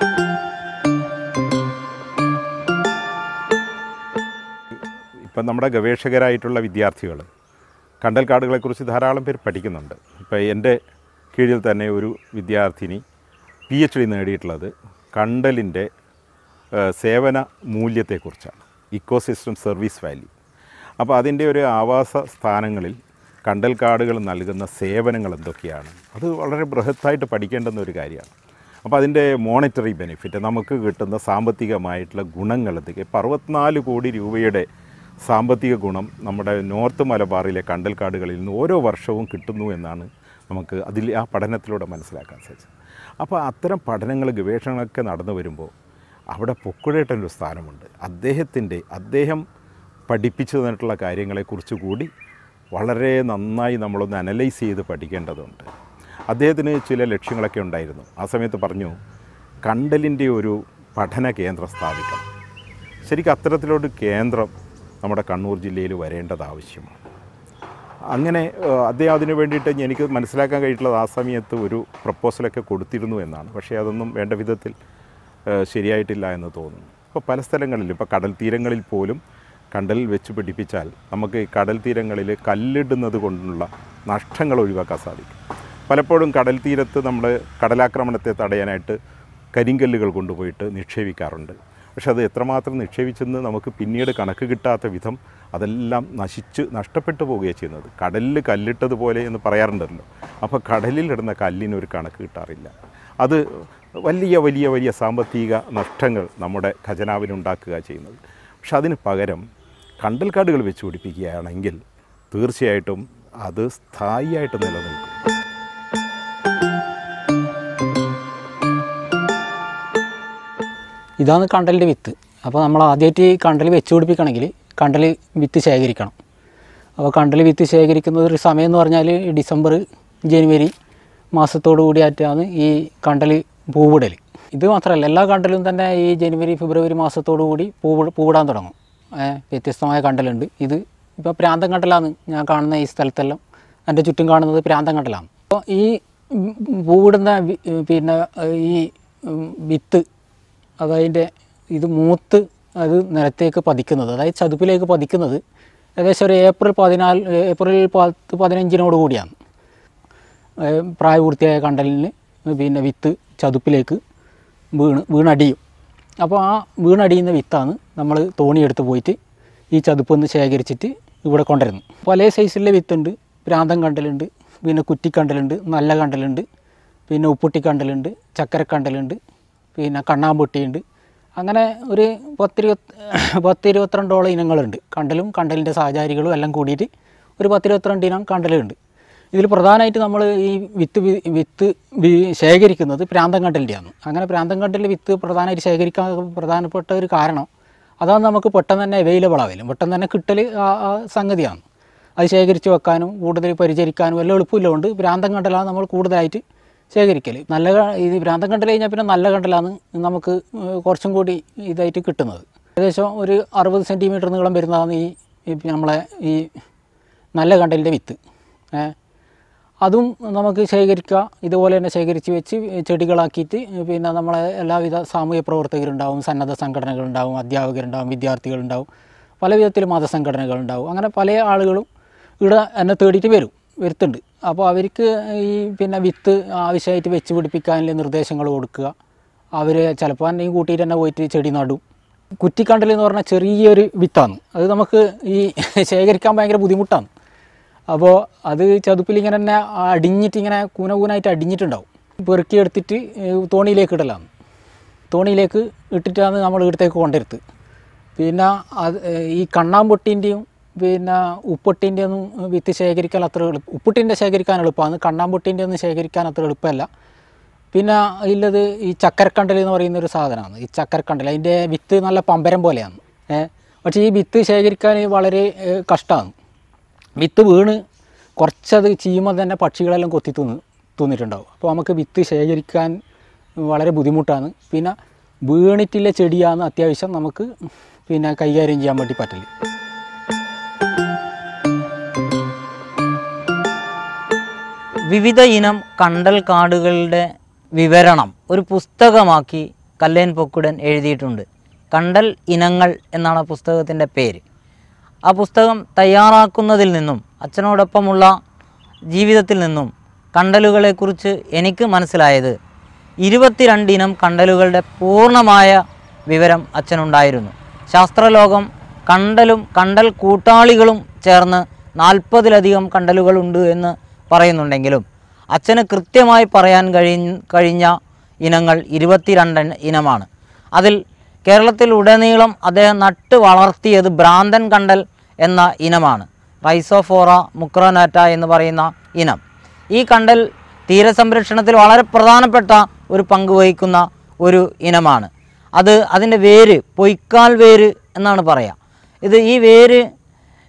ഇപ്പം നമ്മുടെ ഗവേഷകരായിട്ടുള്ള വിദ്യാർത്ഥികൾ കണ്ടൽക്കാടുകളെക്കുറിച്ച് ധാരാളം പേര് പഠിക്കുന്നുണ്ട് ഇപ്പോൾ എൻ്റെ കീഴിൽ തന്നെ ഒരു വിദ്യാർത്ഥിനി പി എച്ച് ഡി നേടിയിട്ടുള്ളത് കണ്ടലിൻ്റെ ഏഹ്, സേവന മൂല്യത്തെക്കുറിച്ചാണ് ഇക്കോസിസ്റ്റം സർവീസ് വാല്യൂ അപ്പോൾ അതിൻ്റെ ഒരു ആവാസ സ്ഥാനങ്ങളിൽ കണ്ടൽക്കാടുകൾ നൽകുന്ന സേവനങ്ങൾ എന്തൊക്കെയാണ് അത് വളരെ ബൃഹത്തായിട്ട് പഠിക്കേണ്ടുന്ന ഒരു കാര്യമാണ് അപ്പോൾ അതിൻ്റെ മോണിറ്ററി ബെനിഫിറ്റ് നമുക്ക് കിട്ടുന്ന സാമ്പത്തികമായിട്ടുള്ള ഗുണങ്ങൾ എന്തൊക്കെ ഇപ്പോൾ അറുപത്തിനാല് കോടി രൂപയുടെ സാമ്പത്തിക ഗുണം നമ്മുടെ നോർത്ത് മലബാറിലെ കണ്ടൽക്കാടുകളിൽ നിന്ന് ഓരോ വർഷവും കിട്ടുന്നു എന്നാണ് നമുക്ക് അതിൽ ആ പഠനത്തിലൂടെ മനസ്സിലാക്കാൻ സാധിച്ചത് അപ്പോൾ അത്തരം പഠനങ്ങൾ ഗവേഷണങ്ങളൊക്കെ നടന്നു വരുമ്പോൾ അവിടെ പൊക്കുഴേട്ടനൊരു സ്ഥാനമുണ്ട് അദ്ദേഹത്തിൻ്റെ അദ്ദേഹം പഠിപ്പിച്ചു തന്നിട്ടുള്ള കാര്യങ്ങളെക്കുറിച്ച് കൂടി വളരെ നന്നായി നമ്മളൊന്ന് അനലൈസ് ചെയ്ത് പഠിക്കേണ്ടതുണ്ട് അദ്ദേഹത്തിന് ചില ലക്ഷ്യങ്ങളൊക്കെ ഉണ്ടായിരുന്നു ആ സമയത്ത് പറഞ്ഞു കണ്ടലിൻ്റെ ഒരു പഠന കേന്ദ്രം സ്ഥാപിക്കണം ശരിക്കും അത്തരത്തിലൊരു കേന്ദ്രം നമ്മുടെ കണ്ണൂർ ജില്ലയിൽ വരേണ്ടത് ആവശ്യമാണ് അങ്ങനെ ഏഹ്, അദ്ദേഹം അതിന് വേണ്ടിയിട്ട് എനിക്ക് മനസ്സിലാക്കാൻ കഴിഞ്ഞിട്ടുള്ളത് ആ സമയത്ത് ഒരു പ്രപ്പോസലൊക്കെ കൊടുത്തിരുന്നു എന്നാണ് പക്ഷേ അതൊന്നും വേണ്ട വിധത്തിൽ ഏഹ്, ശരിയായിട്ടില്ല എന്ന് തോന്നുന്നു ഇപ്പോൾ പല സ്ഥലങ്ങളിലും ഇപ്പോൾ കടൽ തീരങ്ങളിൽ പോലും കണ്ടൽ വെച്ച് പിടിപ്പിച്ചാൽ നമുക്ക് ഈ കടൽ തീരങ്ങളിൽ കല്ലിടുന്നത് കൊണ്ടുള്ള നഷ്ടങ്ങൾ ഒഴിവാക്കാൻ സാധിക്കും പലപ്പോഴും കടൽ തീരത്ത് നമ്മൾ കടലാക്രമണത്തെ തടയാനായിട്ട് കരിങ്കല്ലുകൾ കൊണ്ടുപോയിട്ട് നിക്ഷേപിക്കാറുണ്ട് പക്ഷെ അത് എത്രമാത്രം നിക്ഷേപിച്ചെന്ന് നമുക്ക് പിന്നീട് കണക്ക് കിട്ടാത്ത വിധം അതെല്ലാം നശിച്ച് നഷ്ടപ്പെട്ടു പോവുകയാണ് ചെയ്യുന്നത് കടലിൽ കല്ലിട്ടതുപോലെ എന്ന് പറയാറുണ്ടല്ലോ അപ്പോൾ കടലിൽ ഇടുന്ന കല്ലിന് ഒരു കണക്ക് കിട്ടാറില്ല അത് വലിയ വലിയ വലിയ സാമ്പത്തിക നഷ്ടങ്ങൾ നമ്മുടെ ഖജനാവിനുണ്ടാക്കുക ചെയ്യുന്നത് പക്ഷെ അതിന് പകരം കണ്ടൽക്കാടുകൾ വെച്ച് പിടിപ്പിക്കുകയാണെങ്കിൽ തീർച്ചയായിട്ടും അത് സ്ഥായിയായിട്ട് നിലനിൽക്കും ഇതാണ് കണ്ടലിൻ്റെ വിത്ത് അപ്പോൾ നമ്മൾ ആദ്യമായിട്ട് ഈ കണ്ടൽ വെച്ച് പിടിപ്പിക്കണമെങ്കിൽ കണ്ടൽ വിത്ത് ശേഖരിക്കണം അപ്പോൾ കണ്ടൽ വിത്ത് ശേഖരിക്കുന്നത് ഒരു സമയം എന്ന് പറഞ്ഞാൽ ഡിസംബർ ജനുവരി മാസത്തോടു കൂടിയായിട്ടാണ് ഈ കണ്ടൽ പൂവിടൽ ഇത് മാത്രമല്ല എല്ലാ കണ്ടലും തന്നെ ഈ ജനുവരി ഫെബ്രുവരി മാസത്തോടു കൂടി പൂവ് പൂവിടാൻ തുടങ്ങും ഏ, വ്യത്യസ്തമായ കണ്ടലുണ്ട് ഇത് ഇപ്പോൾ പ്രാന്തം കണ്ടലാണ് ഞാൻ കാണുന്ന ഈ സ്ഥലത്തെല്ലാം എൻ്റെ ചുറ്റും കാണുന്നത് പ്രാന്തം കണ്ടലാണ് അപ്പോൾ ഈ ഉം, പൂവിടുന്ന വി- പിന്നെ ഈ ഉം, വിത്ത് അതതിൻ്റെ ഇത് മൂത്ത് അത് നിലത്തേക്ക് പതിക്കുന്നത് അതായത് ചതുപ്പിലേക്ക് പതിക്കുന്നത് ഏകദേശം ഒരു ഏപ്രിൽ പതിനാല് ഏപ്രിൽ പത്ത് പതിനഞ്ചിനോട് കൂടിയാണ് ഏഹ് പ്രായപൂർത്തിയായ കണ്ടലിന് പിന്നെ വിത്ത് ചതുപ്പിലേക്ക് വീണ് വീണടിയും അപ്പോൾ ആ വീണടിയുന്ന വിത്താണ് നമ്മൾ തോണിയെടുത്ത് പോയിട്ട് ഈ ചതുപ്പൊന്ന് ശേഖരിച്ചിട്ട് ഇവിടെ കൊണ്ടുവരുന്നു പല സൈസിലെ വിത്തുണ്ട് പ്രാന്തം കണ്ടലുണ്ട് പിന്നെ കുറ്റിക്കണ്ടലുണ്ട് നല്ല കണ്ടലുണ്ട് പിന്നെ ഉപ്പുട്ടിക്കണ്ടലുണ്ട് ചക്കരക്കണ്ടലുണ്ട് പിന്നെ കണ്ണാമ്പൊട്ടിയുണ്ട് അങ്ങനെ ഒരു പത്തിരുപത്തി പത്തിരുപത്തിരണ്ടോളം ഇനങ്ങളുണ്ട് കണ്ടലും കണ്ടലിൻ്റെ സഹചാരികളും എല്ലാം കൂടിയിട്ട് ഒരു പത്തിരുപത്തിരണ്ട് ഇനം കണ്ടലുണ്ട് ഇതിൽ പ്രധാനമായിട്ട് നമ്മൾ ഈ വിത്ത് വി- വിത്ത് വി- ശേഖരിക്കുന്നത് പ്രാന്തം കണ്ടലിൻ്റെയാണ് അങ്ങനെ പ്രാന്തം കണ്ടലിൽ വിത്ത് പ്രധാനമായിട്ട് ശേഖരിക്കാൻ പ്രധാനപ്പെട്ട ഒരു കാരണം അതാണ് നമുക്ക് പെട്ടെന്ന് തന്നെ അവൈലബിൾ ആവില്ല പെട്ടെന്ന് തന്നെ കിട്ടൽ ആ ആ സംഗതിയാണ് അത് ശേഖരിച്ച് വെക്കാനും കൂടുതൽ പരിചരിക്കാനും എല്ലാം എളുപ്പമില്ലുകൊണ്ട് പ്രാന്തം കണ്ടലാണ് നമ്മൾ കൂടുതലായിട്ട് ശേഖരിക്കൽ നല്ല ക- ഇത് പ്രാന്തം കണ്ടൽ കഴിഞ്ഞാൽ പിന്നെ നല്ല കണ്ടലാണ് നമുക്ക് ഏഹ് കുറച്ചും കൂടി ഇതായിട്ട് കിട്ടുന്നത് ഏകദേശം ഒരു അറുപത് സെൻറ്റിമീറ്റർ നീളം വരുന്നതാണ് ഈ ഈ നമ്മളെ ഈ നല്ല കണ്ടലിൻ്റെ വിത്ത് ഏഹ് അതും നമുക്ക് ശേഖരിക്കുക ഇതുപോലെ തന്നെ ശേഖരിച്ച് വെച്ച് ചെടികളാക്കിയിട്ട് പിന്നെ നമ്മളെ എല്ലാവിധ സാമൂഹ്യ പ്രവർത്തകരുണ്ടാവും സന്നദ്ധ സംഘടനകളുണ്ടാവും അധ്യാപകരുണ്ടാവും വിദ്യാർത്ഥികളുണ്ടാവും പല വിധത്തിൽ മതസംഘടനകളുണ്ടാവും അങ്ങനെ പല ആളുകളും ഇവിടെ എന്നെ തേടിയിട്ട് വരും വരുത്തുണ്ട് അപ്പോൾ അവർക്ക് ഈ പിന്നെ വിത്ത് ആവശ്യമായിട്ട് വെച്ച് പിടിപ്പിക്കാനുള്ള നിർദ്ദേശങ്ങൾ കൊടുക്കുക അവർ ചിലപ്പോൾ എന്നെയും കൂട്ടിയിട്ട് തന്നെ പോയിട്ട് ചെടി നടും കുറ്റിക്കണ്ടൽ എന്ന് പറഞ്ഞാൽ ചെറിയൊരു വിത്താണ് അത് നമുക്ക് ഈ ശേഖരിക്കാൻ ഭയങ്കര ബുദ്ധിമുട്ടാണ് അപ്പോൾ അത് ചതുപ്പിൽ ഇങ്ങനെ തന്നെ അടിഞ്ഞിട്ട് ഇങ്ങനെ കൂന കൂനായിട്ട് അടിഞ്ഞിട്ടുണ്ടാവും പെറുക്കി എടുത്തിട്ട് ഏഹ് തോണിയിലേക്ക് ഇടലാണ് തോണിയിലേക്ക് ഇട്ടിട്ടാണ് നമ്മൾ ഇവിടത്തേക്ക് കൊണ്ടുവരുത്ത് പിന്നെ അത് ഏഹ് ഈ കണ്ണാമ്പൊട്ടീൻ്റെയും പിന്നെ ഉപ്പൊട്ടീൻ്റെ ഒന്നും വിത്ത് ശേഖരിക്കാൻ അത്ര എളുപ്പം ഉപ്പൊട്ടീൻ്റെ ശേഖരിക്കാൻ എളുപ്പമാണ് കണ്ണാമ്പൊട്ടീൻ്റെ ഒന്നും ശേഖരിക്കാൻ അത്ര എളുപ്പമല്ല പിന്നെ ഉള്ളത് ഈ ചക്കരക്കണ്ടൽ എന്ന് പറയുന്ന ഒരു സാധനമാണ് ഈ ചക്കരക്കണ്ടൽ അതിൻ്റെ വിത്ത് നല്ല പമ്പരം പോലെയാണ് ഏഹ് പക്ഷേ ഈ വിത്ത് ശേഖരിക്കാൻ വളരെ കഷ്ടമാണ് വിത്ത് വീണ് കുറച്ചത് ചീയുമ്പോൾ തന്നെ പക്ഷികളെല്ലാം കൊത്തി തിന്ന് തിന്നിട്ടുണ്ടാവും അപ്പോൾ നമുക്ക് വിത്ത് ശേഖരിക്കാൻ വളരെ ബുദ്ധിമുട്ടാണ് പിന്നെ വീണിട്ടുള്ള ചെടിയാണ് അത്യാവശ്യം നമുക്ക് പിന്നെ കൈകാര്യം ചെയ്യാൻ വേണ്ടി പറ്റില്ല വിവിധ ഇനം കണ്ടൽ കാടുകളുടെ വിവരണം ഒരു പുസ്തകമാക്കി കല്ലേൻ പൊക്കുടൻ എഴുതിയിട്ടുണ്ട് കണ്ടൽ ഇനങ്ങൾ എന്നാണ് ആ പുസ്തകത്തിൻ്റെ പേര് ആ പുസ്തകം തയ്യാറാക്കുന്നതിൽ നിന്നും അച്ഛനോടൊപ്പമുള്ള ജീവിതത്തിൽ നിന്നും കണ്ടലുകളെക്കുറിച്ച് എനിക്ക് മനസ്സിലായത് ഇരുപത്തിരണ്ട് ഇനം കണ്ടലുകളുടെ പൂർണ്ണമായ വിവരം അച്ഛനുണ്ടായിരുന്നു ശാസ്ത്രലോകം കണ്ടലും കണ്ടൽ കൂട്ടാളികളും ചേർന്ന് നാൽപ്പതിലധികം കണ്ടലുകളുണ്ട് എന്ന് പറയുന്നുണ്ടെങ്കിലും അച്ഛന് കൃത്യമായി പറയാൻ കഴി കഴിഞ്ഞ ഇനങ്ങൾ ഇരുപത്തിരണ്ട് ഇനമാണ് അതിൽ കേരളത്തിൽ ഉടനീളം അദ്ദേഹം നട്ട് വളർത്തിയത് ഭ്രാന്തൻ കണ്ടൽ എന്ന ഇനമാണ് റൈസോഫോറ മുക്രോനാറ്റ എന്ന് പറയുന്ന ഇനം ഈ കണ്ടൽ തീരസംരക്ഷണത്തിൽ വളരെ പ്രധാനപ്പെട്ട ഒരു പങ്ക് വഹിക്കുന്ന ഒരു ഇനമാണ് അത് അതിൻ്റെ വേര് പൊയ്ക്കാൽ വേര് എന്നാണ് പറയുക ഇത് ഈ വേര്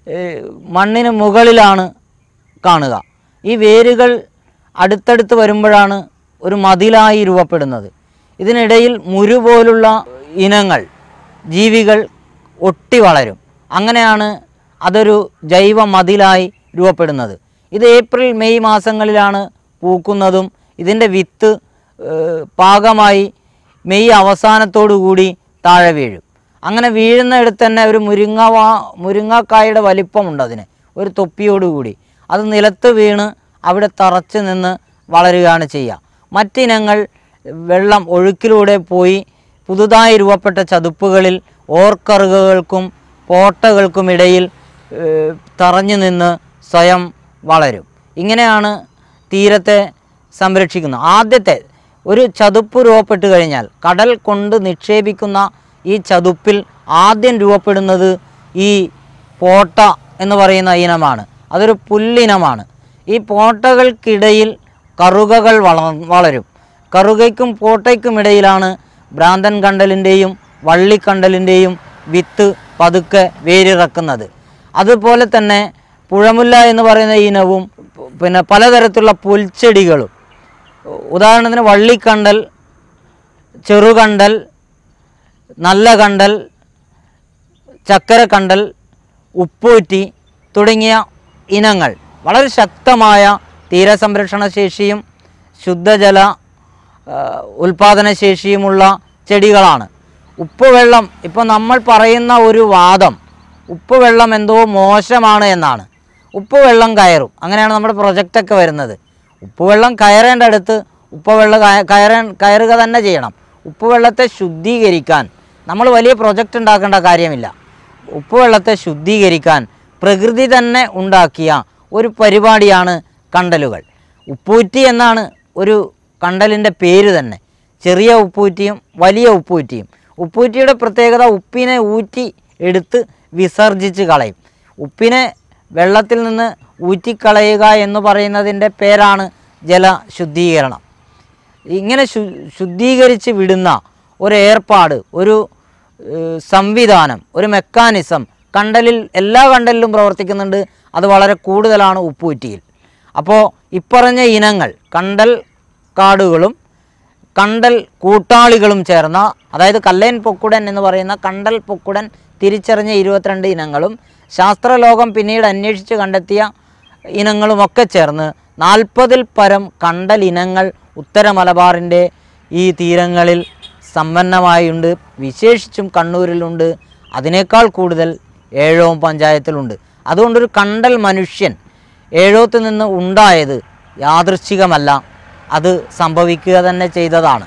ഏഹ്, മണ്ണിന് മുകളിലാണ് കാണുക ഈ വേരുകൾ അടുത്തടുത്ത് വരുമ്പോഴാണ് ഒരു മതിലായി രൂപപ്പെടുന്നത് ഇതിനിടയിൽ മുരു പോലുള്ള ഇനങ്ങൾ ജീവികൾ ഒട്ടി വളരും അങ്ങനെയാണ് അതൊരു ജൈവ മതിലായി രൂപപ്പെടുന്നത് ഇത് ഏപ്രിൽ മെയ് മാസങ്ങളിലാണ് പൂക്കുന്നതും ഇതിൻ്റെ വിത്ത് ഏഹ്, പാകമായി മെയ് അവസാനത്തോടു കൂടി താഴെ വീഴും അങ്ങനെ വീഴുന്നിടത്ത് തന്നെ ഒരു മുരിങ്ങ വാ മുരിങ്ങക്കായുടെ വലിപ്പമുണ്ട് അതിന് ഒരു തൊപ്പിയോടുകൂടി അത് നിലത്ത് വീണ് അവിടെ തറച്ച് നിന്ന് വളരുകയാണ് ചെയ്യുക മറ്റിനങ്ങൾ വെള്ളം ഒഴുക്കിലൂടെ പോയി പുതുതായി രൂപപ്പെട്ട ചതുപ്പുകളിൽ ഓർക്കറുകൾക്കും പോട്ടകൾക്കുമിടയിൽ ഏഹ്, തറഞ്ഞു നിന്ന് സ്വയം വളരും ഇങ്ങനെയാണ് തീരത്തെ സംരക്ഷിക്കുന്നത് ആദ്യത്തെ ഒരു ചതുപ്പ് രൂപപ്പെട്ട് കഴിഞ്ഞാൽ കടൽ കൊണ്ട് നിക്ഷേപിക്കുന്ന ഈ ചതുപ്പിൽ ആദ്യം രൂപപ്പെടുന്നത് ഈ പോട്ട എന്ന് പറയുന്ന ഇനമാണ് അതൊരു പുല്ലിനമാണ് ഈ പോട്ടകൾക്കിടയിൽ കറുകകൾ വള വളരും കറുകയ്ക്കും പോട്ടയ്ക്കും ഇടയിലാണ് ഭ്രാന്തൻ കണ്ടലിൻ്റെയും വള്ളിക്കണ്ടലിൻ്റെയും വിത്ത് പതുക്കെ വേരിറക്കുന്നത് അതുപോലെ തന്നെ പുഴമുല്ല എന്ന് പറയുന്ന ഇനവും പിന്നെ പലതരത്തിലുള്ള പുൽച്ചെടികളും ഉദാഹരണത്തിന് വള്ളിക്കണ്ടൽ ചെറുകണ്ടൽ നല്ല കണ്ടൽ ചക്കര കണ്ടൽ ഉപ്പൂറ്റി തുടങ്ങിയ ഇനങ്ങൾ വളരെ ശക്തമായ തീരസംരക്ഷണ ശേഷിയും ശുദ്ധജല ആ, ഉൽപാദനശേഷിയുമുള്ള ചെടികളാണ് ഉപ്പുവെള്ളം ഇപ്പോൾ നമ്മൾ പറയുന്ന ഒരു വാദം ഉപ്പുവെള്ളം എന്തോ മോശമാണ് എന്നാണ് ഉപ്പുവെള്ളം കയറും അങ്ങനെയാണ് നമ്മുടെ പ്രൊജക്റ്റൊക്കെ വരുന്നത് ഉപ്പുവെള്ളം കയറേണ്ട അടുത്ത് ഉപ്പുവെള്ളം കയ- കയറാൻ കയറുക തന്നെ ചെയ്യണം ഉപ്പുവെള്ളത്തെ ശുദ്ധീകരിക്കാൻ നമ്മൾ വലിയ പ്രൊജക്റ്റ് ഉണ്ടാക്കേണ്ട കാര്യമില്ല ഉപ്പുവെള്ളത്തെ ശുദ്ധീകരിക്കാൻ പ്രകൃതി തന്നെ ഉണ്ടാക്കിയ ഒരു പരിപാടിയാണ് കണ്ടലുകൾ ഉപ്പൂറ്റി എന്നാണ് ഒരു കണ്ടലിൻ്റെ പേര് തന്നെ ചെറിയ ഉപ്പൂറ്റിയും വലിയ ഉപ്പൂറ്റിയും ഉപ്പൂറ്റിയുടെ പ്രത്യേകത ഉപ്പിനെ ഊറ്റി എടുത്ത് വിസർജിച്ച് കളയും ഉപ്പിനെ വെള്ളത്തിൽ നിന്ന് ഊറ്റിക്കളയുക എന്ന് പറയുന്നതിൻ്റെ പേരാണ് ജലശുദ്ധീകരണം ഇങ്ങനെ ശു ശുദ്ധീകരിച്ച് വിടുന്ന ഒരു ഏർപ്പാട് ഒരു ഏഹ്, സംവിധാനം ഒരു മെക്കാനിസം കണ്ടലിൽ എല്ലാ കണ്ടലിലും പ്രവർത്തിക്കുന്നുണ്ട് അത് വളരെ കൂടുതലാണ് ഉപ്പൂറ്റിയിൽ അപ്പോൾ ഇപ്പറഞ്ഞ ഇനങ്ങൾ കണ്ടൽ കാടുകളും കണ്ടൽ കൂട്ടാളികളും ചേർന്ന അതായത് കല്ലേൻ പൊക്കുടൻ എന്ന് പറയുന്ന കണ്ടൽ പൊക്കുടൻ തിരിച്ചറിഞ്ഞ ഇരുപത്തിരണ്ട് ഇനങ്ങളും ശാസ്ത്രലോകം പിന്നീട് അന്വേഷിച്ച് കണ്ടെത്തിയ ഇനങ്ങളുമൊക്കെ ചേർന്ന് നാൽപ്പതിൽ പരം കണ്ടൽ ഇനങ്ങൾ ഉത്തര മലബാറിൻ്റെ ഈ തീരങ്ങളിൽ സമ്പന്നമായുണ്ട് വിശേഷിച്ചും കണ്ണൂരിലുണ്ട് അതിനേക്കാൾ കൂടുതൽ ഏഴോം പഞ്ചായത്തിലുണ്ട് അതുകൊണ്ടൊരു കണ്ടൽ മനുഷ്യൻ ഏഴോത്ത് നിന്ന് ഉണ്ടായത് യാദൃശ്ചികമല്ല അത് സംഭവിക്കുക തന്നെ ചെയ്തതാണ്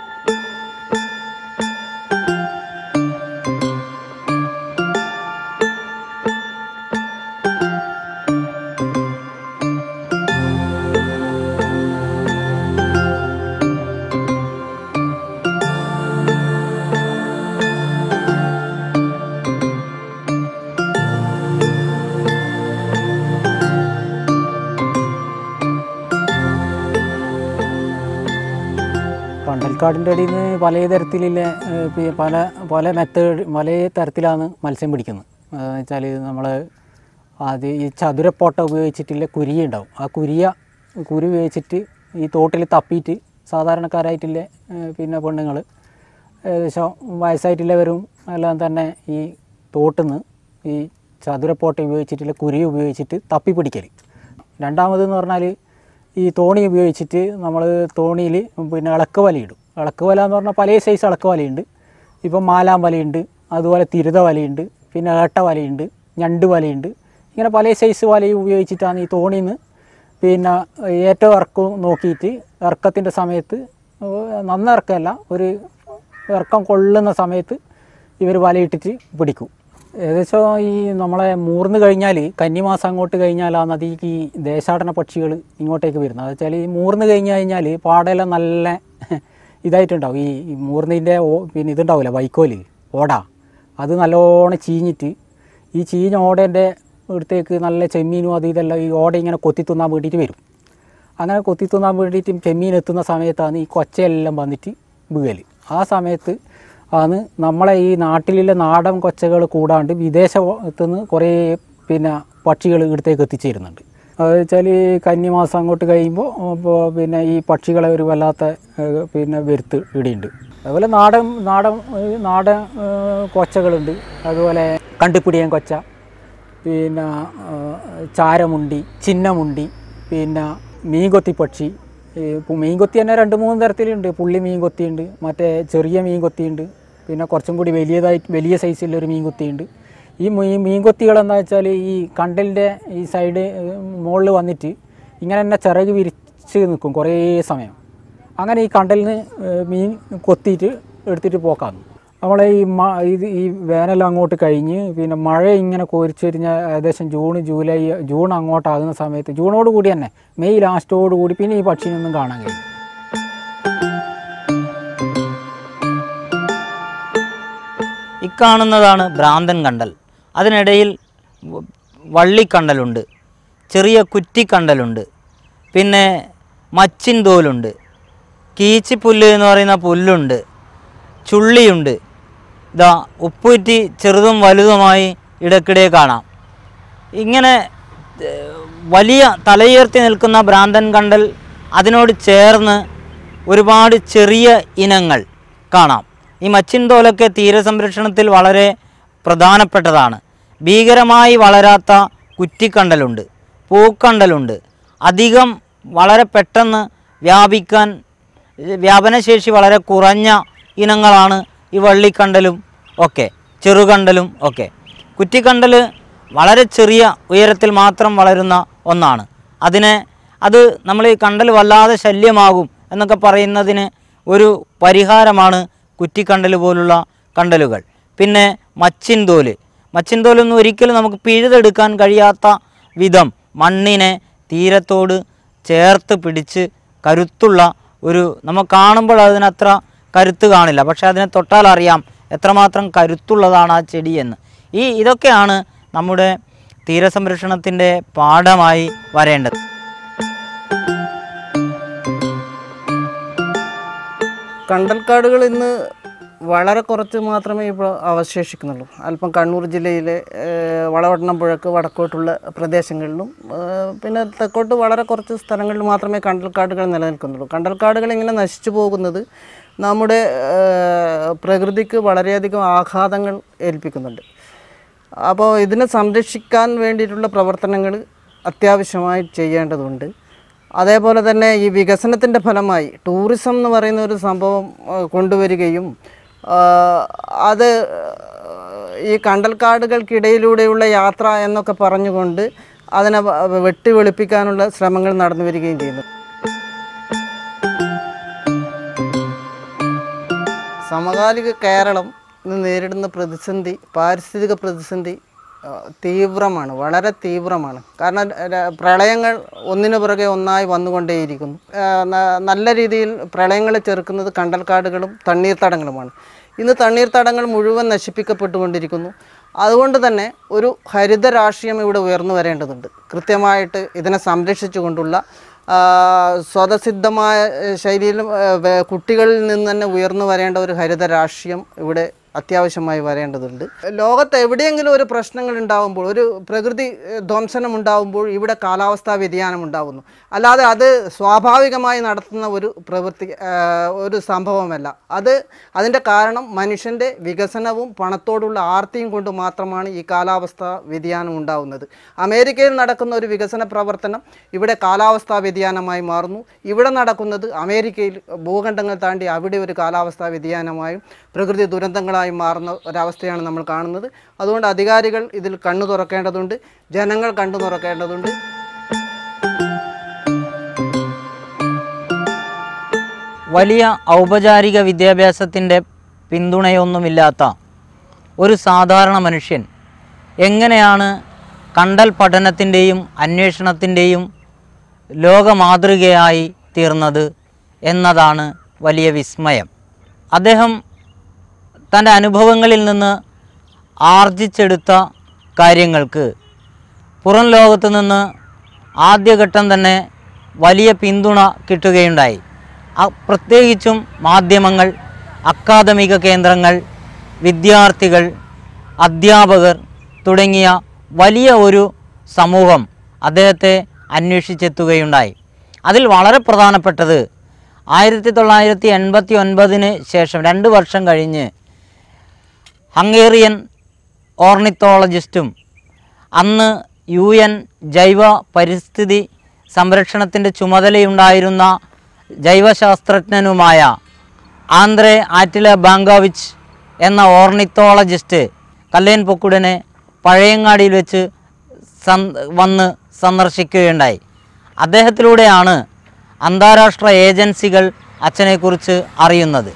കണ്ടൽക്കാടിൻ്റെ അടിയിൽ നിന്ന് പല തരത്തിലുള്ള ഏഹ്, പി- പല പല മെത്തേഡ് പല തരത്തിലാണ് മത്സ്യം പിടിക്കുന്നത് വെച്ചാൽ നമ്മൾ ആദ്യം ഈ ചതുരപ്പോട്ട ഉപയോഗിച്ചിട്ടുള്ള കുരിയ ഉണ്ടാവും ആ കുരിയ കുരി ഉപയോഗിച്ചിട്ട് ഈ തോട്ടിൽ തപ്പിയിട്ട് സാധാരണക്കാരായിട്ടുള്ള ഏഹ്, പിന്നെ പെണ്ണുങ്ങൾ ഏകദേശം വയസ്സായിട്ടുള്ളവരും എല്ലാം തന്നെ ഈ തോട്ടിന്ന് ഈ ചതുരപ്പോട്ട ഉപയോഗിച്ചിട്ടുള്ള കുരി ഉപയോഗിച്ചിട്ട് തപ്പി പിടിക്കൽ രണ്ടാമതെന്ന് പറഞ്ഞാൽ ഈ തോണി ഉപയോഗിച്ചിട്ട് നമ്മൾ തോണിയിൽ പിന്നെ ഇളക്ക് വലയിടും ഇളക്ക് വല എന്ന് പറഞ്ഞാൽ പല സൈസ് ഇളക്ക് വലയുണ്ട് ഇപ്പം മാലാം വലയുണ്ട് അതുപോലെ തിരുത വലയുണ്ട് പിന്നെ ഏട്ട വലയുണ്ട് ഞണ്ട് വലയുണ്ട് ഇങ്ങനെ പല സൈസ് വലയും ഉപയോഗിച്ചിട്ടാണ് ഈ തോണിയിൽ നിന്ന് പിന്നെ ഏറ്റവും ഇറക്കം നോക്കിയിട്ട് ഇറക്കത്തിൻ്റെ സമയത്ത് നന്ന ഇറക്കമല്ല ഒരു ഇറക്കം കൊള്ളുന്ന സമയത്ത് ഇവർ വലയിട്ടിട്ട് പിടിക്കും ഏകദേശം ഈ നമ്മളെ മൂർന്ന് കഴിഞ്ഞാൽ കന്നിമാസം അങ്ങോട്ട് കഴിഞ്ഞാലാണ് അത് ഈ ദേശാടന പക്ഷികൾ ഇങ്ങോട്ടേക്ക് വരുന്നത് അത് വെച്ചാൽ ഈ മൂർന്ന് കഴിഞ്ഞ് കഴിഞ്ഞാൽ പാടെല്ലാം നല്ല ഇതായിട്ടുണ്ടാവും ഈ ഈ മൂർന്നിൻ്റെ ഓ- പിന്നെ ഇതുണ്ടാവില്ല വൈക്കോല് ഓട അത് നല്ലോണം ചീഞ്ഞിട്ട് ഈ ചീഞ്ഞ ഓടേൻ്റെ അടുത്തേക്ക് നല്ല ചെമ്മീനും അത് ഇതെല്ലാം ഈ ഓട ഇങ്ങനെ കൊത്തി തിന്നാൻ വേണ്ടിയിട്ട് വരും അങ്ങനെ കൊത്തി തിന്നാൻ വേണ്ടിയിട്ട് ചെമ്മീൻ എത്തുന്ന സമയത്താണ് ഈ കൊച്ചയെല്ലാം വന്നിട്ട് വീഴൽ ആ സമയത്ത് ആണ് നമ്മളെ ഈ നാട്ടിലുള്ള നാടൻ കൊച്ചകൾ കൂടാണ്ട് വിദേശത്തുനിന്ന് കുറേ പിന്നെ പക്ഷികൾ ഇവിടത്തേക്ക് എത്തിച്ചേരുന്നുണ്ട് അത് വെച്ചാൽ ഈ കന്നിമാസം അങ്ങോട്ട് കഴിയുമ്പോൾ ഇപ്പോൾ പിന്നെ ഈ പക്ഷികളെ ഒരു വല്ലാത്ത ഏഹ്, പിന്നെ വരുത്ത് ഇവിടെയുണ്ട് അതുപോലെ നാടൻ നാടൻ ഏഹ്, നാടൻ ഏഹ്, കൊച്ചകളുണ്ട് അതുപോലെ കണ്ടിപ്പിടിയൻ കൊച്ച പിന്നെ ഏഹ്, ചാരമുണ്ടി ചിന്നമുണ്ടി പിന്നെ മീൻകൊത്തി പക്ഷി ഈ പു- മീൻകൊത്തി തന്നെ രണ്ട് മൂന്ന് തരത്തിലുണ്ട് പുള്ളി മീൻകൊത്തിയുണ്ട് മറ്റേ ചെറിയ മീൻകൊത്തിയുണ്ട് പിന്നെ കുറച്ചും കൂടി വലിയതായിട്ട് വലിയ സൈസിലൊരു മീൻകൊത്തിയുണ്ട് ഈ മീൻ മീൻകൊത്തികൾ എന്താ വെച്ചാൽ ഈ കണ്ടലിൻ്റെ ഈ സൈഡ് മുകളിൽ വന്നിട്ട് ഇങ്ങനെ തന്നെ ചിറക് വിരിച്ച് നിൽക്കും കുറേ സമയം അങ്ങനെ ഈ കണ്ടലിൽ നിന്ന് ഏഹ്, മീൻ കൊത്തിയിട്ട് എടുത്തിട്ട് പോക്കാന്ന് നമ്മളെ ഈ മ ഇത് ഈ വേനൽ അങ്ങോട്ട് കഴിഞ്ഞ് പിന്നെ മഴ ഇങ്ങനെ കോരിച്ചൊരിഞ്ഞ ഏകദേശം ജൂൺ ജൂലൈ ജൂൺ അങ്ങോട്ടാകുന്ന സമയത്ത് ജൂണോട് കൂടി തന്നെ മെയ് ലാസ്റ്റോട് കൂടി പിന്നെ ഈ പക്ഷിനൊന്നും കാണാൻ കഴിയും ഇക്കാണുന്നതാണ് ഭ്രാന്തൻ കണ്ടൽ അതിനിടയിൽ വ- വള്ളിക്കണ്ടലുണ്ട് ചെറിയ കുറ്റിക്കണ്ടലുണ്ട് പിന്നെ മച്ചിൻ തോലുണ്ട് കീച്ചിപ്പുല്ല് എന്ന് പറയുന്ന പുല്ലുണ്ട് ചുള്ളിയുണ്ട് ഇതാ ഉപ്പുറ്റി ചെറുതും വലുതുമായി ഇടയ്ക്കിടെ കാണാം ഇങ്ങനെ ഏഹ്, വലിയ തലയുയർത്തി നിൽക്കുന്ന ഭ്രാന്തൻ കണ്ടൽ അതിനോട് ചേർന്ന് ഒരുപാട് ചെറിയ ഇനങ്ങൾ കാണാം ഈ മച്ചിൻതോലൊക്കെ തീരസംരക്ഷണത്തിൽ വളരെ പ്രധാനപ്പെട്ടതാണ് ഭീകരമായി വളരാത്ത കുറ്റിക്കണ്ടലുണ്ട് പൂക്കണ്ടലുണ്ട് അധികം വളരെ പെട്ടെന്ന് വ്യാപിക്കാൻ വ്യാപനശേഷി വളരെ കുറഞ്ഞ ഇനങ്ങളാണ് ഈ വള്ളിക്കണ്ടലും ഒക്കെ ചെറുകണ്ടലും ഒക്കെ കുറ്റിക്കണ്ടൽ വളരെ ചെറിയ ഉയരത്തിൽ മാത്രം വളരുന്ന ഒന്നാണ് അതിനെ അത് നമ്മൾ ഈ കണ്ടൽ വല്ലാതെ ശല്യമാകും എന്നൊക്കെ പറയുന്നതിന് ഒരു പരിഹാരമാണ് കുറ്റിക്കണ്ടൽ പോലുള്ള കണ്ടലുകൾ പിന്നെ മച്ചിൻതോല് മച്ചിൻതോലൊന്നും ഒരിക്കലും നമുക്ക് പിഴുതെടുക്കാൻ കഴിയാത്ത വിധം മണ്ണിനെ തീരത്തോട് ചേർത്ത് പിടിച്ച് കരുത്തുള്ള ഒരു നമ്മൾ കാണുമ്പോൾ അതിനത്ര കരുത്ത് കാണില്ല പക്ഷേ അതിനെ തൊട്ടാൽ അറിയാം എത്രമാത്രം കരുത്തുള്ളതാണ് ആ ചെടി എന്ന് ഈ ഇതൊക്കെയാണ് നമ്മുടെ തീരസംരക്ഷണത്തിൻ്റെ പാഠമായി വരേണ്ടത് കണ്ടൽക്കാടുകൾ ഇന്ന് വളരെ കുറച്ച് മാത്രമേ ഇപ്പോൾ അവശേഷിക്കുന്നുള്ളൂ അല്പം കണ്ണൂർ ജില്ലയിലെ ഏഹ്, വളവട്ടണം പുഴക്ക് വടക്കോട്ടുള്ള പ്രദേശങ്ങളിലും ഏഹ്, പിന്നെ തെക്കോട്ട് വളരെ കുറച്ച് സ്ഥലങ്ങളിൽ മാത്രമേ കണ്ടൽക്കാടുകൾ നിലനിൽക്കുന്നുള്ളൂ കണ്ടൽക്കാടുകൾ ഇങ്ങനെ നശിച്ചു പോകുന്നത് നമ്മുടെ ഏഹ്, പ്രകൃതിക്ക് വളരെയധികം ആഘാതങ്ങൾ ഏൽപ്പിക്കുന്നുണ്ട് അപ്പോൾ ഇതിനെ സംരക്ഷിക്കാൻ വേണ്ടിയിട്ടുള്ള പ്രവർത്തനങ്ങൾ അത്യാവശ്യമായി ചെയ്യേണ്ടതുണ്ട് അതേപോലെ തന്നെ ഈ വികസനത്തിൻ്റെ ഫലമായി ടൂറിസം എന്ന് പറയുന്ന ഒരു സംഭവം ആ, കൊണ്ടുവരികയും ആ, അത് ഈ കണ്ടൽക്കാടുകൾക്കിടയിലൂടെയുള്ള യാത്ര എന്നൊക്കെ പറഞ്ഞുകൊണ്ട് അതിനെ വ- വെട്ടി വെളുപ്പിക്കാനുള്ള ശ്രമങ്ങൾ നടന്നു വരികയും ചെയ്യുന്നു സമകാലിക കേരളം ഇന്ന് നേരിടുന്ന പ്രതിസന്ധി പാരിസ്ഥിതിക പ്രതിസന്ധി ആ, തീവ്രമാണ് വളരെ തീവ്രമാണ് കാരണം ര- പ്രളയങ്ങൾ ഒന്നിനു പുറകെ ഒന്നായി വന്നുകൊണ്ടേയിരിക്കുന്നു ആ, ന- നല്ല രീതിയിൽ പ്രളയങ്ങളെ ചെറുക്കുന്നത് കണ്ടൽക്കാടുകളും തണ്ണീർത്തടങ്ങളുമാണ് ഇന്ന് തണ്ണീർത്തടങ്ങൾ മുഴുവൻ നശിപ്പിക്കപ്പെട്ടുകൊണ്ടിരിക്കുന്നു അതുകൊണ്ട് തന്നെ ഒരു ഹരിത രാഷ്ട്രീയം ഇവിടെ ഉയർന്നു വരേണ്ടതുണ്ട് കൃത്യമായിട്ട് ഇതിനെ സംരക്ഷിച്ചുകൊണ്ടുള്ള ആ, സ്വതസിദ്ധമായ ഏഹ്, ശൈലിയിലും ഏഹ്, വേ- കുട്ടികളിൽ നിന്ന് തന്നെ ഉയർന്നു വരേണ്ട ഒരു ഹരിത രാഷ്ട്രീയം ഇവിടെ അത്യാവശ്യമായി വരേണ്ടതുണ്ട് ലോകത്ത് എവിടെയെങ്കിലും ഒരു പ്രശ്നങ്ങൾ ഉണ്ടാകുമ്പോൾ ഒരു പ്രകൃതി ഏഹ്, ധ്വംസനം ഉണ്ടാകുമ്പോൾ ഇവിടെ കാലാവസ്ഥാ വ്യതിയാനം ഉണ്ടാകുന്നു അല്ലാതെ അത് സ്വാഭാവികമായി നടത്തുന്ന ഒരു പ്രവൃത്തി ഏഹ്, ഒരു സംഭവമല്ല അത് അതിൻ്റെ കാരണം മനുഷ്യൻ്റെ വികസനവും പണത്തോടുള്ള ആർത്തിയും കൊണ്ട് മാത്രമാണ് ഈ കാലാവസ്ഥാ വ്യതിയാനം ഉണ്ടാകുന്നത് അമേരിക്കയിൽ നടക്കുന്ന ഒരു വികസന പ്രവർത്തനം ഇവിടെ കാലാവസ്ഥാ വ്യതിയാനമായി മാറുന്നു ഇവിടെ നടക്കുന്നത് അമേരിക്കയിൽ ഭൂഖണ്ഡങ്ങൾ താണ്ടി അവിടെ ഒരു കാലാവസ്ഥാ വ്യതിയാനമായും പ്രകൃതി ദുരന്തങ്ങളായും മാറുന്ന ഒരവസ്ഥയാണ് നമ്മൾ കാണുന്നത് അതുകൊണ്ട് അധികാരികൾ ഇതിൽ കണ്ണു തുറക്കേണ്ടതുണ്ട് ജനങ്ങൾ കണ്ണു തുറക്കേണ്ടതുണ്ട് വലിയ ഔപചാരിക വിദ്യാഭ്യാസത്തിൻ്റെ പിന്തുണയൊന്നുമില്ലാത്ത ഒരു സാധാരണ മനുഷ്യൻ എങ്ങനെയാണ് കണ്ടൽ പഠനത്തിൻ്റെയും അന്വേഷണത്തിൻ്റെയും ലോകമാതൃകയായി തീർന്നത് എന്നതാണ് വലിയ വിസ്മയം അദ്ദേഹം തൻ്റെ അനുഭവങ്ങളിൽ നിന്ന് ആർജിച്ചെടുത്ത കാര്യങ്ങൾക്ക് പുറം ലോകത്ത് നിന്ന് ആദ്യഘട്ടം തന്നെ വലിയ പിന്തുണ കിട്ടുകയുണ്ടായി അ- പ്രത്യേകിച്ചും മാധ്യമങ്ങൾ അക്കാദമിക കേന്ദ്രങ്ങൾ വിദ്യാർത്ഥികൾ അധ്യാപകർ തുടങ്ങിയ വലിയ ഒരു സമൂഹം അദ്ദേഹത്തെ അന്വേഷിച്ചെത്തുകയുണ്ടായി അതിൽ വളരെ പ്രധാനപ്പെട്ടത് ആയിരത്തി തൊള്ളായിരത്തി എൺപത്തി ഒൻപതിന് ശേഷം രണ്ട് വർഷം കഴിഞ്ഞ് ഹംഗേറിയൻ ഓർണിത്തോളജിസ്റ്റും അന്ന് യു എൻ ജൈവ പരിസ്ഥിതി സംരക്ഷണത്തിൻ്റെ ചുമതലയുണ്ടായിരുന്ന ജൈവശാസ്ത്രജ്ഞനുമായ ആന്ദ്രേ ആറ്റില ബാങ്കോവിച്ച് എന്ന ഓർണിത്തോളജിസ്റ്റ് കല്ലേൻ പൊക്കുടനെ പഴയങ്ങാടിയിൽ വെച്ച് സന് വന്ന് സന്ദർശിക്കുകയുണ്ടായി അദ്ദേഹത്തിലൂടെയാണ് അന്താരാഷ്ട്ര ഏജൻസികൾ അച്ഛനെക്കുറിച്ച് അറിയുന്നത്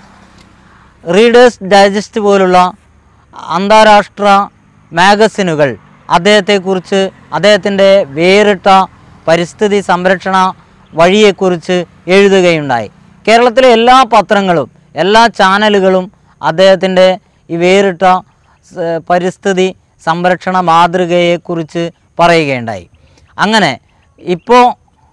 റീഡേഴ്സ് ഡൈജസ്റ്റ് പോലുള്ള അന്താരാഷ്ട്ര മാഗസിനുകൾ അദ്ദേഹത്തെക്കുറിച്ച് അദ്ദേഹത്തിൻ്റെ വേറിട്ട പരിസ്ഥിതി സംരക്ഷണ വഴിയെക്കുറിച്ച് എഴുതുകയുണ്ടായി കേരളത്തിലെ എല്ലാ പത്രങ്ങളും എല്ലാ ചാനലുകളും അദ്ദേഹത്തിൻ്റെ ഈ വേറിട്ട സ- പരിസ്ഥിതി സംരക്ഷണ മാതൃകയെക്കുറിച്ച് പറയുകയുണ്ടായി അങ്ങനെ ഇപ്പോൾ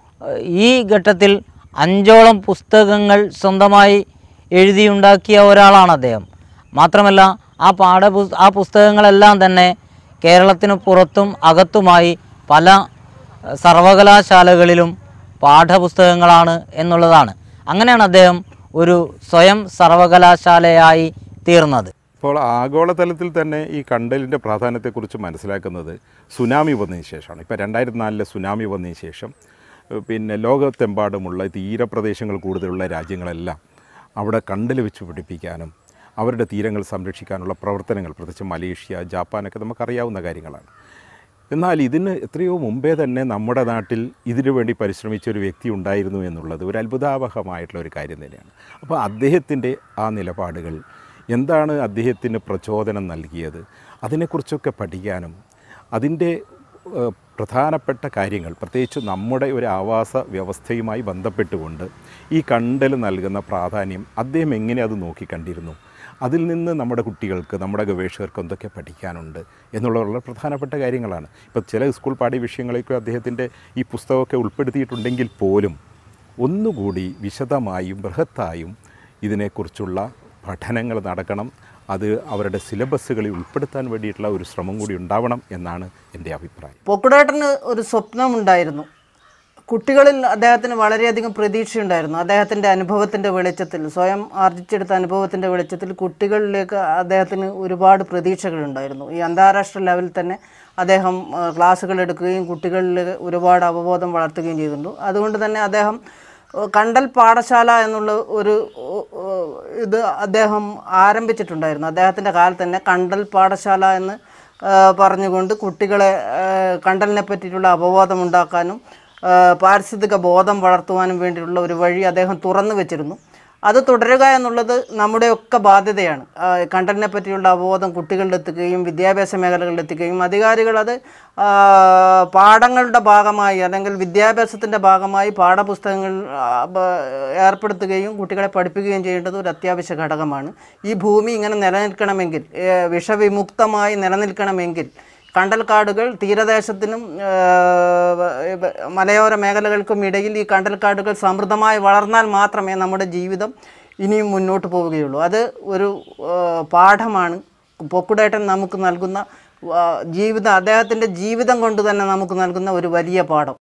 ഈ ഘട്ടത്തിൽ അഞ്ചോളം പുസ്തകങ്ങൾ സ്വന്തമായി എഴുതിയുണ്ടാക്കിയ ഒരാളാണ് അദ്ദേഹം മാത്രമല്ല ആ പാഠപുസ് ആ പുസ്തകങ്ങളെല്ലാം തന്നെ കേരളത്തിന് പുറത്തും അകത്തുമായി പല ഏഹ്, സർവകലാശാലകളിലും പാഠപുസ്തകങ്ങളാണ് എന്നുള്ളതാണ് അങ്ങനെയാണ് അദ്ദേഹം ഒരു സ്വയം സർവകലാശാലയായി തീർന്നത് ഇപ്പോൾ ആഗോളതലത്തിൽ തന്നെ ഈ കണ്ടലിൻ്റെ പ്രാധാന്യത്തെക്കുറിച്ച് മനസ്സിലാക്കുന്നത് സുനാമി വന്നതിന് ശേഷമാണ് ഇപ്പോൾ രണ്ടായിരത്തി നാലിലെ സുനാമി വന്നതിന് ശേഷം ഏഹ് പിന്നെ ലോകത്തെമ്പാടുമുള്ള തീരപ്രദേശങ്ങൾ കൂടുതലുള്ള രാജ്യങ്ങളെല്ലാം അവിടെ കണ്ടൽ വെച്ച് പിടിപ്പിക്കാനും അവരുടെ തീരങ്ങൾ സംരക്ഷിക്കാനുള്ള പ്രവർത്തനങ്ങൾ പ്രത്യേകിച്ച് മലേഷ്യ ജാപ്പാനൊക്കെ നമുക്കറിയാവുന്ന കാര്യങ്ങളാണ് എന്നാൽ ഇതിന് എത്രയോ മുമ്പേ തന്നെ നമ്മുടെ നാട്ടിൽ ഇതിനു വേണ്ടി പരിശ്രമിച്ച ഒരു വ്യക്തി ഉണ്ടായിരുന്നു എന്നുള്ളത് ഒരു അത്ഭുതാവഹമായിട്ടുള്ള ഒരു കാര്യം തന്നെയാണ് അപ്പോൾ അദ്ദേഹത്തിൻ്റെ ആ നിലപാടുകൾ എന്താണ് അദ്ദേഹത്തിന് പ്രചോദനം നൽകിയത് അതിനെക്കുറിച്ചൊക്കെ പഠിക്കാനും അതിൻ്റെ ഏഹ്, പ്രധാനപ്പെട്ട കാര്യങ്ങൾ പ്രത്യേകിച്ച് നമ്മുടെ ഒരു ആവാസ വ്യവസ്ഥയുമായി ബന്ധപ്പെട്ടുകൊണ്ട് ഈ കണ്ടൽ നൽകുന്ന പ്രാധാന്യം അദ്ദേഹം എങ്ങനെ അത് നോക്കിക്കണ്ടിരുന്നു അതിൽ നിന്ന് നമ്മുടെ കുട്ടികൾക്ക് നമ്മുടെ ഗവേഷകർക്ക് എന്തൊക്കെ പഠിക്കാനുണ്ട് എന്നുള്ള വളരെ പ്രധാനപ്പെട്ട കാര്യങ്ങളാണ് ഇപ്പോൾ ചില സ്കൂൾ പാഠ്യ വിഷയങ്ങളൊക്കെ അദ്ദേഹത്തിൻ്റെ ഈ പുസ്തകമൊക്കെ ഉൾപ്പെടുത്തിയിട്ടുണ്ടെങ്കിൽ പോലും ഒന്നുകൂടി വിശദമായും ബൃഹത്തായും ഇതിനെക്കുറിച്ചുള്ള പഠനങ്ങൾ നടക്കണം അത് അവരുടെ സിലബസുകളിൽ ഉൾപ്പെടുത്താൻ വേണ്ടിയിട്ടുള്ള ഒരു ശ്രമം കൂടി ഉണ്ടാവണം എന്നാണ് എൻ്റെ അഭിപ്രായം പൊക്കുടേട്ടന് ഒരു സ്വപ്നമുണ്ടായിരുന്നു കുട്ടികളിൽ അദ്ദേഹത്തിന് വളരെയധികം പ്രതീക്ഷയുണ്ടായിരുന്നു അദ്ദേഹത്തിൻ്റെ അനുഭവത്തിൻ്റെ വെളിച്ചത്തിൽ സ്വയം ആർജിച്ചെടുത്ത അനുഭവത്തിൻ്റെ വെളിച്ചത്തിൽ കുട്ടികളിലേക്ക് അദ്ദേഹത്തിന് ഒരുപാട് പ്രതീക്ഷകളുണ്ടായിരുന്നു ഈ അന്താരാഷ്ട്ര ലെവലിൽ തന്നെ അദ്ദേഹം ആ, ക്ലാസ്സുകൾ എടുക്കുകയും കുട്ടികളിൽ ഒരുപാട് അവബോധം വളർത്തുകയും ചെയ്തിട്ടുണ്ട് അതുകൊണ്ട് തന്നെ അദ്ദേഹം ഏഹ്, കണ്ടൽ പാഠശാല എന്നുള്ള ഒരു ഏഹ്, ഇത് അദ്ദേഹം ആരംഭിച്ചിട്ടുണ്ടായിരുന്നു അദ്ദേഹത്തിൻ്റെ കാലത്ത് തന്നെ കണ്ടൽ പാഠശാല എന്ന് ഏഹ്, പറഞ്ഞുകൊണ്ട് കുട്ടികളെ ഏഹ്, കണ്ടലിനെ പറ്റിയിട്ടുള്ള അവബോധം ഉണ്ടാക്കാനും ഏഹ്, പാരിസ്ഥിതിക ബോധം വളർത്തുവാനും വേണ്ടിയുള്ള ഒരു വഴി അദ്ദേഹം തുറന്നു വെച്ചിരുന്നു അത് തുടരുക എന്നുള്ളത് നമ്മുടെയൊക്കെ ബാധ്യതയാണ് ആ, കണ്ടലിനെ പറ്റിയുള്ള അവബോധം കുട്ടികളിൽ എത്തുകയും വിദ്യാഭ്യാസ മേഖലകളിൽ എത്തിക്കുകയും അധികാരികൾ അത് ആ, പാഠങ്ങളുടെ ഭാഗമായി അല്ലെങ്കിൽ വിദ്യാഭ്യാസത്തിൻ്റെ ഭാഗമായി പാഠപുസ്തകങ്ങൾ ആ, ബ- ഏർപ്പെടുത്തുകയും കുട്ടികളെ പഠിപ്പിക്കുകയും ചെയ്യേണ്ടത് ഒരു അത്യാവശ്യ ഘടകമാണ് ഈ ഭൂമി ഇങ്ങനെ നിലനിൽക്കണമെങ്കിൽ ഏ, വിഷവിമുക്തമായി നിലനിൽക്കണമെങ്കിൽ കണ്ടൽക്കാടുകൾ തീരദേശത്തിനും ആ, വ- മലയോര മേഖലകൾക്കും ഇടയിൽ ഈ കണ്ടൽക്കാടുകൾ സമൃദ്ധമായി വളർന്നാൽ മാത്രമേ നമ്മുടെ ജീവിതം ഇനിയും മുന്നോട്ട് പോവുകയുള്ളൂ അത് ഒരു ആ, പാഠമാണ് പൊക്കുടേട്ടൻ നമുക്ക് നൽകുന്ന ആ, ജീവിതം അദ്ദേഹത്തിൻ്റെ ജീവിതം കൊണ്ട് തന്നെ നമുക്ക് നൽകുന്ന ഒരു വലിയ പാഠം